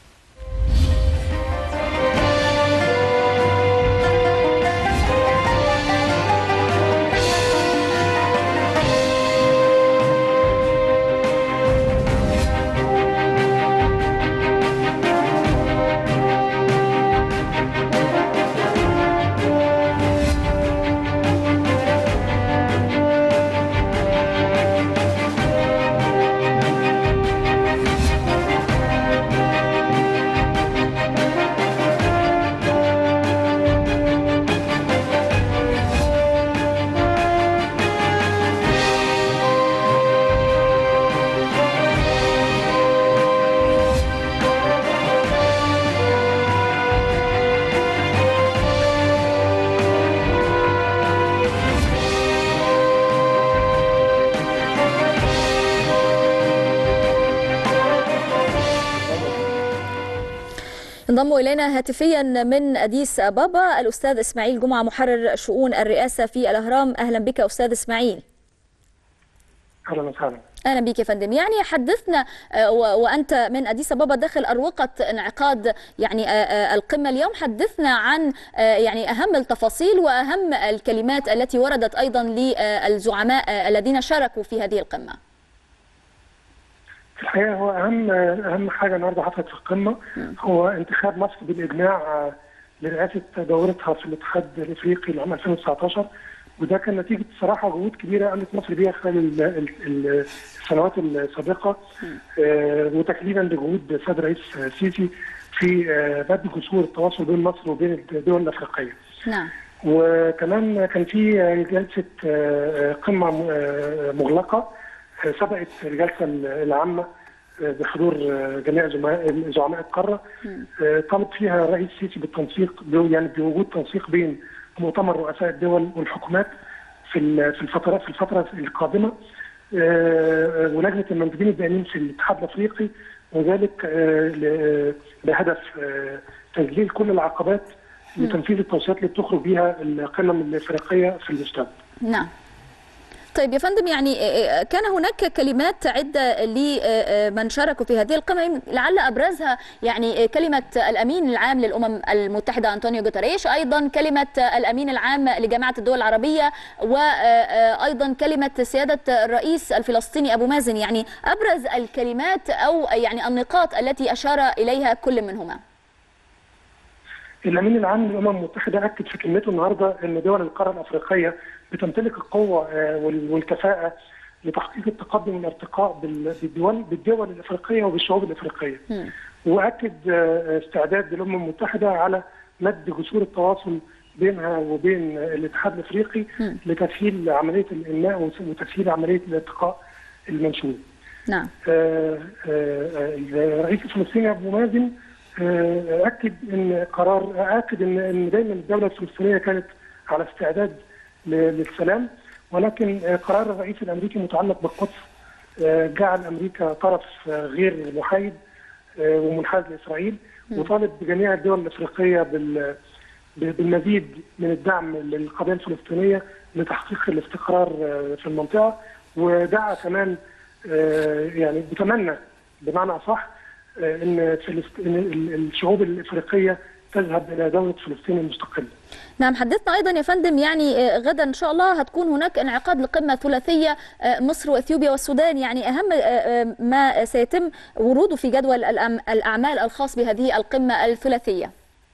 انضم الينا هاتفيا من اديس ابابا الاستاذ اسماعيل جمعه محرر شؤون الرئاسه في الاهرام اهلا بك استاذ اسماعيل اهلا وسهلا اهلا بك يا فندم يعني حدثنا آه، و- وانت من اديس ابابا داخل اروقه انعقاد يعني آه، آه، القمه اليوم حدثنا عن آه، يعني اهم التفاصيل واهم الكلمات التي وردت ايضا للزعماء آه، الذين شاركوا في هذه القمه في الحقيقه هو اهم اهم حاجه النهارده حصلت في القمه هو انتخاب مصر بالاجماع آه، لرئاسه دورتها في الاتحاد الافريقي لعام 2019 وده كان نتيجه صراحه جهود كبيره قامت مصر بيها خلال ال- ال- ال- السنوات السابقه آه، وتكليلا لجهود السيد الرئيس السيسي في آه، بدء جسور التواصل بين مصر وبين الدول الافريقيه. نعم وكمان كان في جلسه آه، قمه آه، مغلقه آه، سبقت الجلسه العامه آه، بحضور آه، جميع زملاء زعماء القاره آه، طلب فيها الرئيس السيسي بالتنسيق يعني بوجود تنسيق بين مؤتمر رؤساء الدول والحكومات في ال- في الفتره في الفتره القادمه آه، ولجنه المندوبين الدائمين في الاتحاد الافريقي وذلك آه، ل- بهدف آه، تذليل كل العقبات لتنفيذ التوصيات اللي بتخرج بيها القمم الافريقيه في المستقبل. نعم طيب يا فندم يعني آه، آه، كان هناك كلمات عدة لمن شاركوا في هذه القمة لعل أبرزها يعني آه، كلمة الأمين العام للأمم المتحدة أنطونيو جوتريش أيضا كلمة الأمين العام لجامعة الدول العربية وأيضا كلمة سيادة الرئيس الفلسطيني أبو مازن يعني أبرز الكلمات أو يعني النقاط التي أشار إليها كل منهما الامين العام للامم المتحده اكد في كلمته النهارده ان دول القاره الافريقيه بتمتلك القوه آه، وال- والكفاءه لتحقيق التقدم والارتقاء بال- بالدول بالدول الافريقيه وبالشعوب الافريقيه. واكد آه، استعداد الامم المتحده على مد جسور التواصل بينها وبين الاتحاد الافريقي لتسهيل عمليه الانماء وتسهيل عمليه الارتقاء المنشود. نعم آه، آه، الرئيس الفلسطيني ابو مازن آه، اكد ان قرار اكد ان ان دايما الدوله الفلسطينيه كانت على استعداد ل- للسلام ولكن آه، قرار الرئيس الامريكي متعلق بالقدس آه، جعل امريكا طرف آه، غير محايد آه، ومنحاز لاسرائيل وطالب بجميع الدول الافريقيه بال بالمزيد من الدعم للقضيه الفلسطينيه لتحقيق الاستقرار آه، في المنطقه ودعا كمان آه، يعني بتمنى بمعنى اصح آه، ان فلسط... ان ال- الشعوب الافريقيه تذهب الى دوله فلسطين المستقله. نعم حدثنا ايضا يا فندم يعني آه، غدا ان شاء الله هتكون هناك انعقاد لقمه ثلاثيه آه، مصر واثيوبيا والسودان يعني اهم آه، آه، ما سيتم وروده في جدول الأم- الاعمال الخاص بهذه القمه الثلاثيه.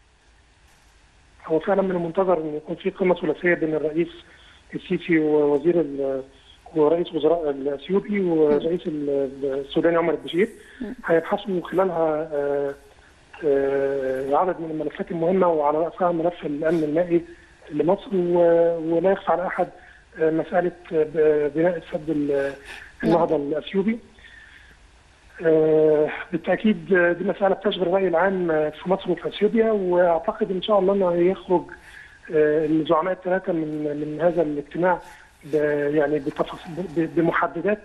هو فعلا من المنتظر ان يكون في قمه ثلاثيه بين الرئيس السيسي ووزير ال- ورئيس وزراء الاثيوبي ورئيس ال- السوداني عمر البشير هيبحثوا خلالها آه، آه، عدد من الملفات المهمه وعلى راسها ملف الامن المائي لمصر و- ولا يخفى على احد آه، مساله آه، بناء السد ال- النهضه الاثيوبي. آه، بالتاكيد دي مساله بتشغل الراي العام في مصر وفي اثيوبيا واعتقد ان شاء الله انه يخرج آه، الزعماء الثلاثه من من هذا الاجتماع ب- يعني بتفاصيل ب- بمحددات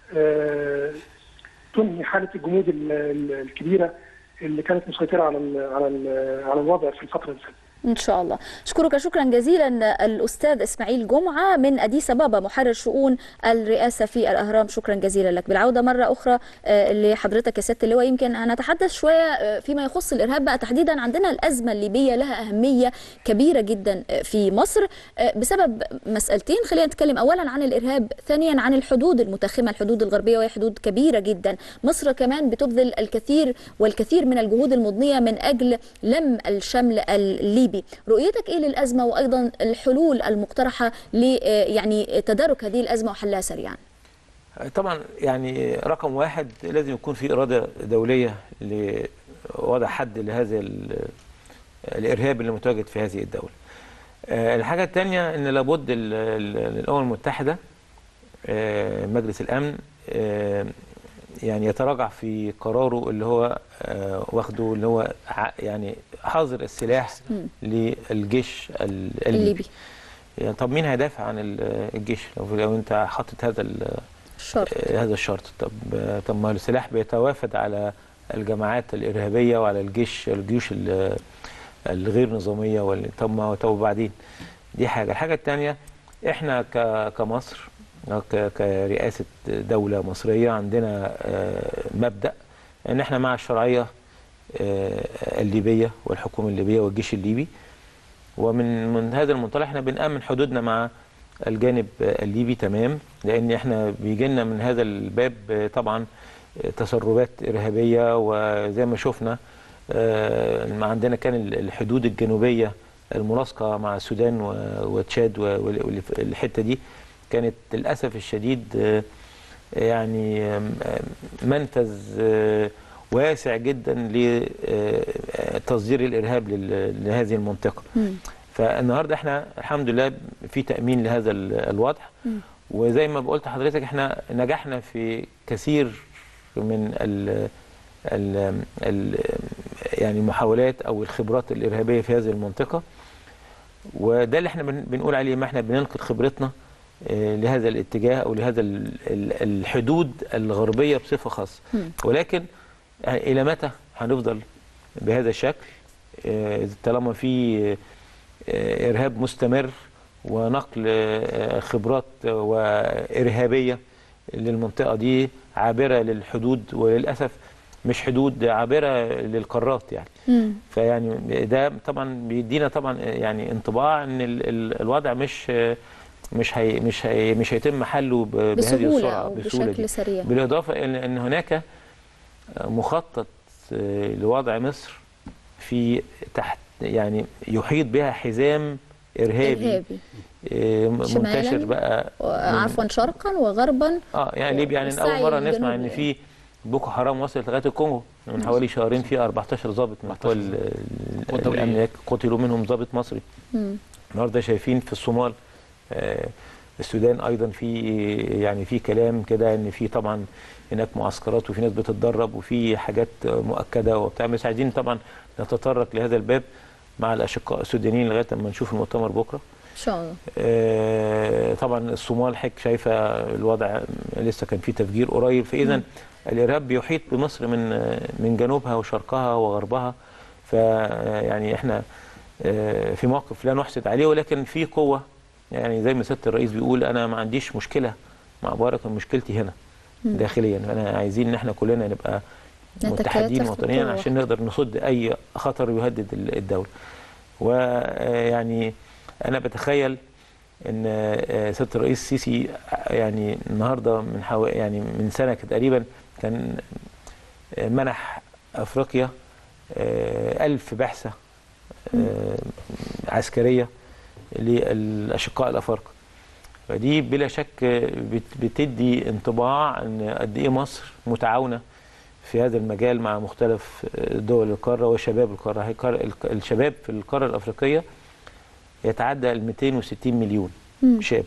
آه، تنهي حاله الجمود ال- ال- الكبيره اللي كانت مسيطره على ال على ال على الوضع في الفتره اللي فاتت. إن شاء الله أشكرك شكرا جزيلا الأستاذ إسماعيل جمعة من أديس أبابا محرر شؤون الرئاسة في الأهرام شكرا جزيلا لك بالعودة مرة أخرى آه، لحضرتك يا سيادة اللواء يمكن هنتحدث شوية آه، فيما يخص الإرهاب بقى تحديدا عندنا الأزمة الليبية لها أهمية كبيرة جدا آه، في مصر آه، بسبب مسألتين خلينا نتكلم أولا عن الإرهاب ثانيا عن الحدود المتخمة الحدود الغربية وهي حدود كبيرة جدا مصر كمان بتبذل الكثير والكثير من الجهود المضنية من أجل لم الشمل الليبي رؤيتك إيه للأزمة وأيضا الحلول المقترحة ل آه، يعني تدارك هذه الأزمة وحلها سريعا طبعا يعني رقم واحد لازم يكون في إرادة دولية لوضع حد لهذا ال- الإرهاب اللي متواجد في هذه الدولة آه، الحاجة الثانية أن لابد ال- ال- الأمم المتحدة آه، مجلس الأمن آه، يعني يتراجع في قراره اللي هو آه، واخده اللي هو ع- يعني حظر السلاح مم. للجيش ال- الليبي الليبي يعني طب مين هيدافع عن ال- الجيش لو لو انت حاطط هذا ال- الشرط آه، هذا الشرط طب آه، طب ما السلاح بيتوافد على الجماعات الارهابيه وعلى الجيش الجيوش ال- الغير نظاميه وال- طب ما طب وبعدين دي حاجه الحاجه الثانيه احنا ك- كمصر أو ك- كرئاسه دوله مصريه عندنا آه، مبدا ان احنا مع الشرعيه آه، الليبيه والحكومه الليبيه والجيش الليبي ومن من هذا المنطلق احنا بنأمن حدودنا مع الجانب الليبي تمام لان احنا بيجي لنا من هذا الباب طبعا تسربات ارهابيه وزي ما شفنا آه، ما عندنا كان الحدود الجنوبيه الملاصقه مع السودان و- وتشاد والحته دي كانت للاسف الشديد آه، يعني آم، آم، منفذ آه، واسع جدا لتصدير الارهاب لل- لهذه المنطقه مم. فالنهارده احنا الحمد لله في تامين لهذا ال- الوضع مم. وزي ما قلت لحضرتك احنا نجحنا في كثير من ال ال ال يعني المحاولات او الخبرات الارهابيه في هذه المنطقه وده اللي احنا بن- بنقول عليه ما احنا بننقل خبرتنا آه، لهذا الاتجاه او لهذا ال- ال- الحدود الغربيه بصفه خاصه مم. ولكن يعني الى متى هنفضل بهذا الشكل آه، طالما في آه، ارهاب مستمر ونقل آه، خبرات وارهابيه للمنطقه دي عابره للحدود وللاسف مش حدود عابره للقارات يعني مم. فيعني ده طبعا بيدينا طبعا يعني انطباع ان ال- ال- الوضع مش مش هي مش هي مش هيتم حله ب- بهذه بسهولة السرعه أو بسهوله دي. بشكل سريع بالاضافه الى ان هناك مخطط آه، لوضع مصر في تحت يعني يحيط بها حزام ارهابي, إرهابي آه، م- شمالاً منتشر بقى عفوا شرقا وغربا اه يعني ليبيا يعني والسعي اول مره نسمع الجنوبي ان في بوكو حرام وصلت لغايه الكونغو من حوالي شهرين في 14 ضابط من بتوع ال- ال- قوات دولية. الامن قتلوا منهم ضابط مصري مم. النهارده شايفين في الصومال آه، السودان ايضا في يعني في كلام كده ان في طبعا هناك معسكرات وفي ناس بتتدرب وفي حاجات مؤكده وبتاع بس عايزين طبعا نتطرق لهذا الباب مع الاشقاء السودانيين لغايه اما نشوف المؤتمر بكره إن شاء الله آه، طبعا الصومال حك شايفه الوضع لسه كان في تفجير قريب فاذا الارهاب بيحيط بمصر من من جنوبها وشرقها وغربها ف يعني احنا آه، في موقف لا نحسد عليه ولكن في قوه يعني زي ما سياده الرئيس بيقول انا ما عنديش مشكله مع مبارك مشكلتي هنا مم. داخليا انا عايزين ان احنا كلنا نبقى نتكاتف متحدين في وطنيا القوة. عشان نقدر نصد اي خطر يهدد ال- الدوله ويعني انا بتخيل ان آه، سياده الرئيس السيسي يعني النهارده من حو... يعني من سنه كده تقريبا كان آه، منح افريقيا آه، ألف بعثه آه، عسكريه للاشقاء الافارقه فدي بلا شك بت- بتدي انطباع ان قد ايه مصر متعاونه في هذا المجال مع مختلف دول القاره وشباب القاره هي القارة- الك- الشباب في القاره الافريقيه يتعدى ال 260 مليون مم. شاب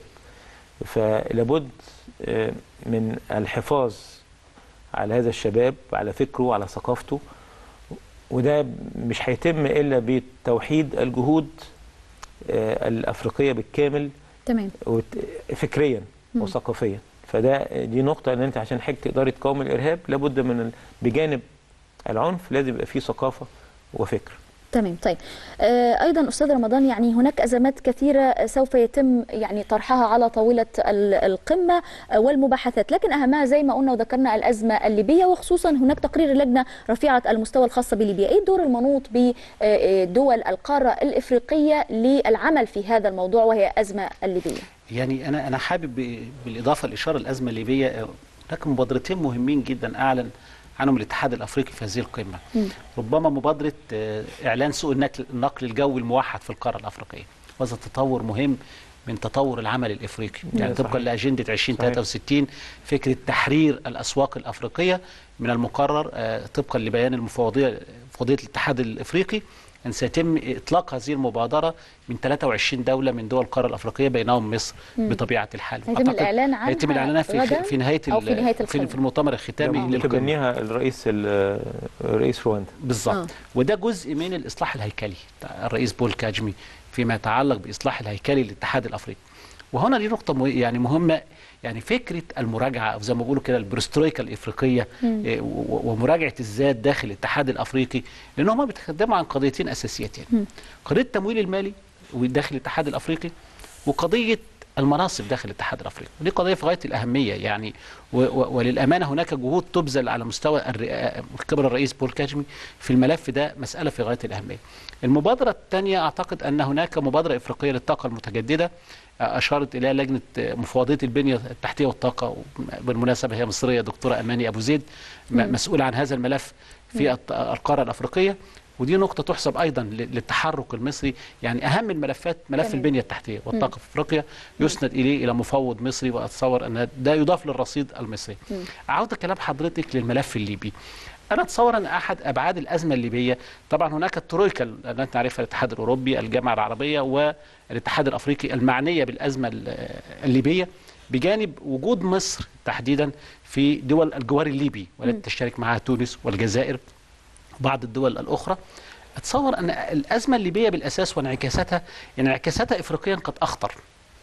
فلابد آه، من الحفاظ على هذا الشباب على فكره وعلى ثقافته وده مش هيتم الا بتوحيد الجهود آه، الافريقيه بالكامل تمام وت- فكريا وثقافيا فده دي نقطه ان انت عشان حاجه تقدري تقاوم الارهاب لابد من ال- بجانب العنف لازم يبقى فيه ثقافه وفكر تمام طيب آه، ايضا استاذ رمضان يعني هناك ازمات كثيره سوف يتم يعني طرحها على طاوله ال- القمه آه، والمباحثات لكن اهمها زي ما قلنا وذكرنا الازمه الليبيه وخصوصا هناك تقرير لجنه رفيعه المستوى الخاصه بليبيا ايه الدور المنوط بدول القاره الافريقيه للعمل في هذا الموضوع وهي ازمه الليبيه يعني انا انا حابب ب- بالاضافه لاشاره الازمه الليبيه آه، هناك مبادرتين مهمين جدا اعلن عنهم الاتحاد الافريقي في هذه القمه ربما مبادره آه، اعلان سوق النقل النقل الجوي الموحد في القاره الافريقيه وهذا تطور مهم من تطور العمل الافريقي يعني صحيح. طبقا لاجنده 2063 فكره تحرير الاسواق الافريقيه من المقرر آه، طبقا لبيان المفوضيه مفوضيه الاتحاد الافريقي ان سيتم اطلاق هذه المبادره من 23 دوله من دول القاره الافريقيه بينهم مصر بطبيعه الحال هيتم أعتقد الإعلان عنها هيتم الاعلان في, غداً في, في نهايه أو في ال- نهاية في, القمة. في المؤتمر الختامي للقمه تبنيها الرئيس ال- رئيس رواندا بالظبط آه. وده جزء من الاصلاح الهيكلي بتاع الرئيس بول كاجمي فيما يتعلق باصلاح الهيكلي للاتحاد الافريقي وهنا دي نقطه مه- يعني مهمه يعني فكره المراجعه او زي ما بيقولوا كده البرسترويكا الافريقيه إيه، و- و- ومراجعه الذات داخل الاتحاد الافريقي لان هم بيتقدموا عن قضيتين اساسيتين قضيه التمويل المالي داخل الاتحاد الافريقي وقضيه المناصب داخل الاتحاد الافريقي ودي قضيه في غايه الاهميه يعني و و وللامانه هناك جهود تبذل على مستوى الرئا- من قبل الرئيس بول كاجمي في الملف ده مساله في غايه الاهميه. المبادره الثانيه اعتقد ان هناك مبادره افريقيه للطاقه المتجدده اشارت اليها لجنه مفوضيه البنيه التحتيه والطاقه بالمناسبه هي مصريه دكتوره اماني ابو زيد م- مسؤوله عن هذا الملف في الط- القاره الافريقيه ودي نقطة تحسب أيضا ل- للتحرك المصري يعني أهم الملفات ملف تمام. البنية التحتية والطاقة في أفريقيا يسند إليه إلى مفوض مصري وأتصور أن ده يضاف للرصيد المصري أعود كلام حضرتك للملف الليبي أنا أتصور أن أحد أبعاد الأزمة الليبية طبعا هناك الترويكا التي نعرفها الاتحاد الأوروبي الجامعة العربية والاتحاد الأفريقي المعنية بالأزمة ال- الليبية بجانب وجود مصر تحديدا في دول الجوار الليبي والتي تشترك معها تونس والجزائر بعض الدول الأخرى أتصور أن الأزمة الليبية بالأساس وانعكاساتها انعكاساتها إفريقيا قد أخطر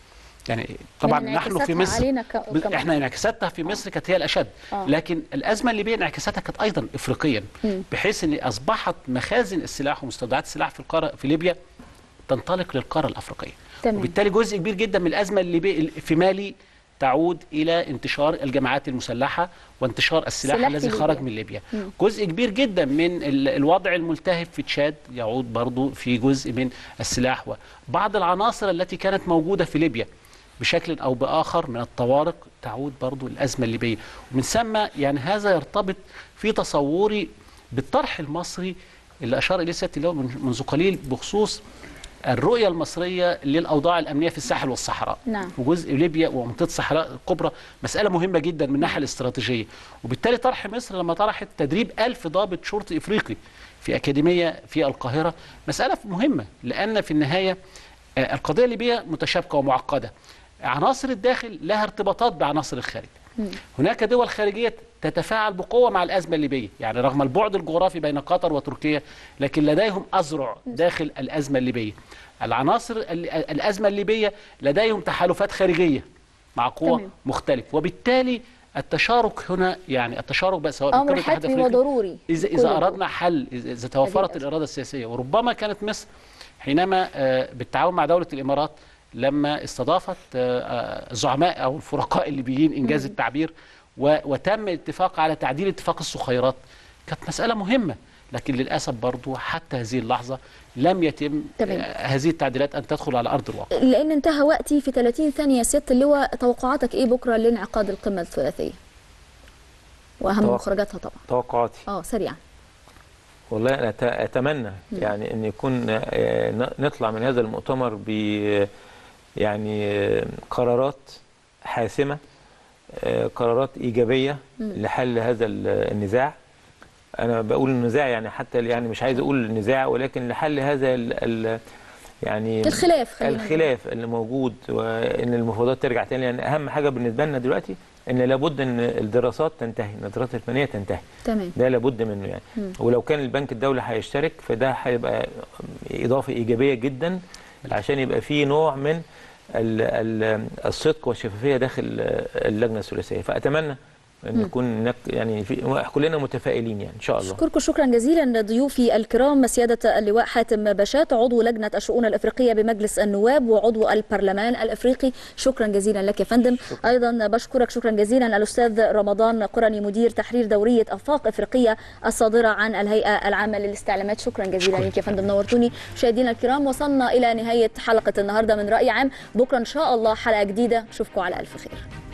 يعني طبعا من نحن في انعكاساتها مصر علينا ك- ب- كمان. احنا انعكاساتها في مصر كانت هي الاشد آه. لكن الازمه الليبيه انعكاساتها كانت ايضا افريقيا بحيث ان اصبحت مخازن السلاح ومستودعات السلاح في القاره في ليبيا تنطلق للقاره الافريقيه تمام. وبالتالي جزء كبير جدا من الازمه الليبيه في مالي تعود الى انتشار الجماعات المسلحه وانتشار السلاح سلاح في الذي ليبيا. خرج من ليبيا جزء كبير جدا من ال- الوضع الملتهب في تشاد يعود برضو في جزء من السلاح وبعض العناصر التي كانت موجوده في ليبيا بشكل او باخر من الطوارق تعود برضو الازمه الليبيه ومن ثم يعني هذا يرتبط في تصوري بالطرح المصري اللي اشار اليه سياده اللواء من- منذ قليل بخصوص الرؤيه المصريه للاوضاع الامنيه في الساحل والصحراء نعم. وجزء ليبيا ومنطقه الصحراء الكبرى مساله مهمه جدا من الناحيه الاستراتيجيه وبالتالي طرح مصر لما طرحت تدريب ألف ضابط شرطي افريقي في اكاديميه في القاهره مساله مهمه لان في النهايه آه، القضيه الليبيه متشابكه ومعقده عناصر الداخل لها ارتباطات بعناصر الخارج هناك دول خارجيه تتفاعل بقوه مع الازمه الليبيه يعني رغم البعد الجغرافي بين قطر وتركيا لكن لديهم اذرع داخل الازمه الليبيه العناصر ال- الازمه الليبيه لديهم تحالفات خارجيه مع قوه تمام. مختلفه وبالتالي التشارك هنا يعني التشارك بقى سواء من أمر قبل الاتحاد حتمي الأفريقي وضروري إذا لكل إذا دول. أردنا حل إذا إذا توفرت الأزمة. الإرادة السياسية وربما كانت مصر حينما آه، بالتعاون مع دولة الإمارات لما استضافت آه، آه، الزعماء أو الفرقاء الليبيين إنجاز التعبير و- وتم الاتفاق على تعديل اتفاق الصخيرات كانت مسألة مهمة لكن للأسف برضو حتى هذه اللحظة لم يتم تمام. آه، هذه التعديلات أن تدخل على أرض الواقع لان انتهى وقتي في 30 ثانيه سياده اللواء توقعاتك ايه بكره لانعقاد القمه الثلاثيه واهم توقع- مخرجاتها طبعا توقعاتي اه سريعا والله انا أت- اتمنى يعني ان يكون آه، ن- نطلع من هذا المؤتمر ب يعني آه، قرارات حاسمه آه، قرارات ايجابيه لحل هذا ال- النزاع انا بقول النزاع يعني حتى يعني مش عايز اقول نزاع ولكن لحل هذا ال ال يعني الخلاف خلينا نقول. الخلاف اللي موجود وان المفاوضات ترجع تاني لان اهم حاجه بالنسبه لنا دلوقتي ان لابد ان الدراسات تنتهي ان الدراسات الفنيه تنتهي تمام ده لابد منه يعني ولو كان البنك الدولي هيشترك فده هيبقى اضافه ايجابيه جدا عشان يبقى في نوع من ال- ال- الصدق والشفافيه داخل آه، اللجنه الثلاثيه فاتمنى ان يكون هناك يعني في كلنا متفائلين يعني ان شاء الله أشكركم شكرا جزيلا ضيوفي الكرام سيادة اللواء حاتم بشات عضو لجنة الشؤون الإفريقية بمجلس النواب وعضو البرلمان الإفريقي شكرا جزيلا لك يا فندم شكرا. أيضا بشكرك شكرا جزيلا الأستاذ رمضان قرني مدير تحرير دورية أفاق إفريقية الصادرة عن الهيئة العامة للاستعلامات شكرا جزيلا لك يا فندم نورتوني مشاهدينا الكرام وصلنا إلى نهاية حلقة النهاردة من رأي عام بكرة إن شاء الله حلقة جديدة أشوفكم على ألف خير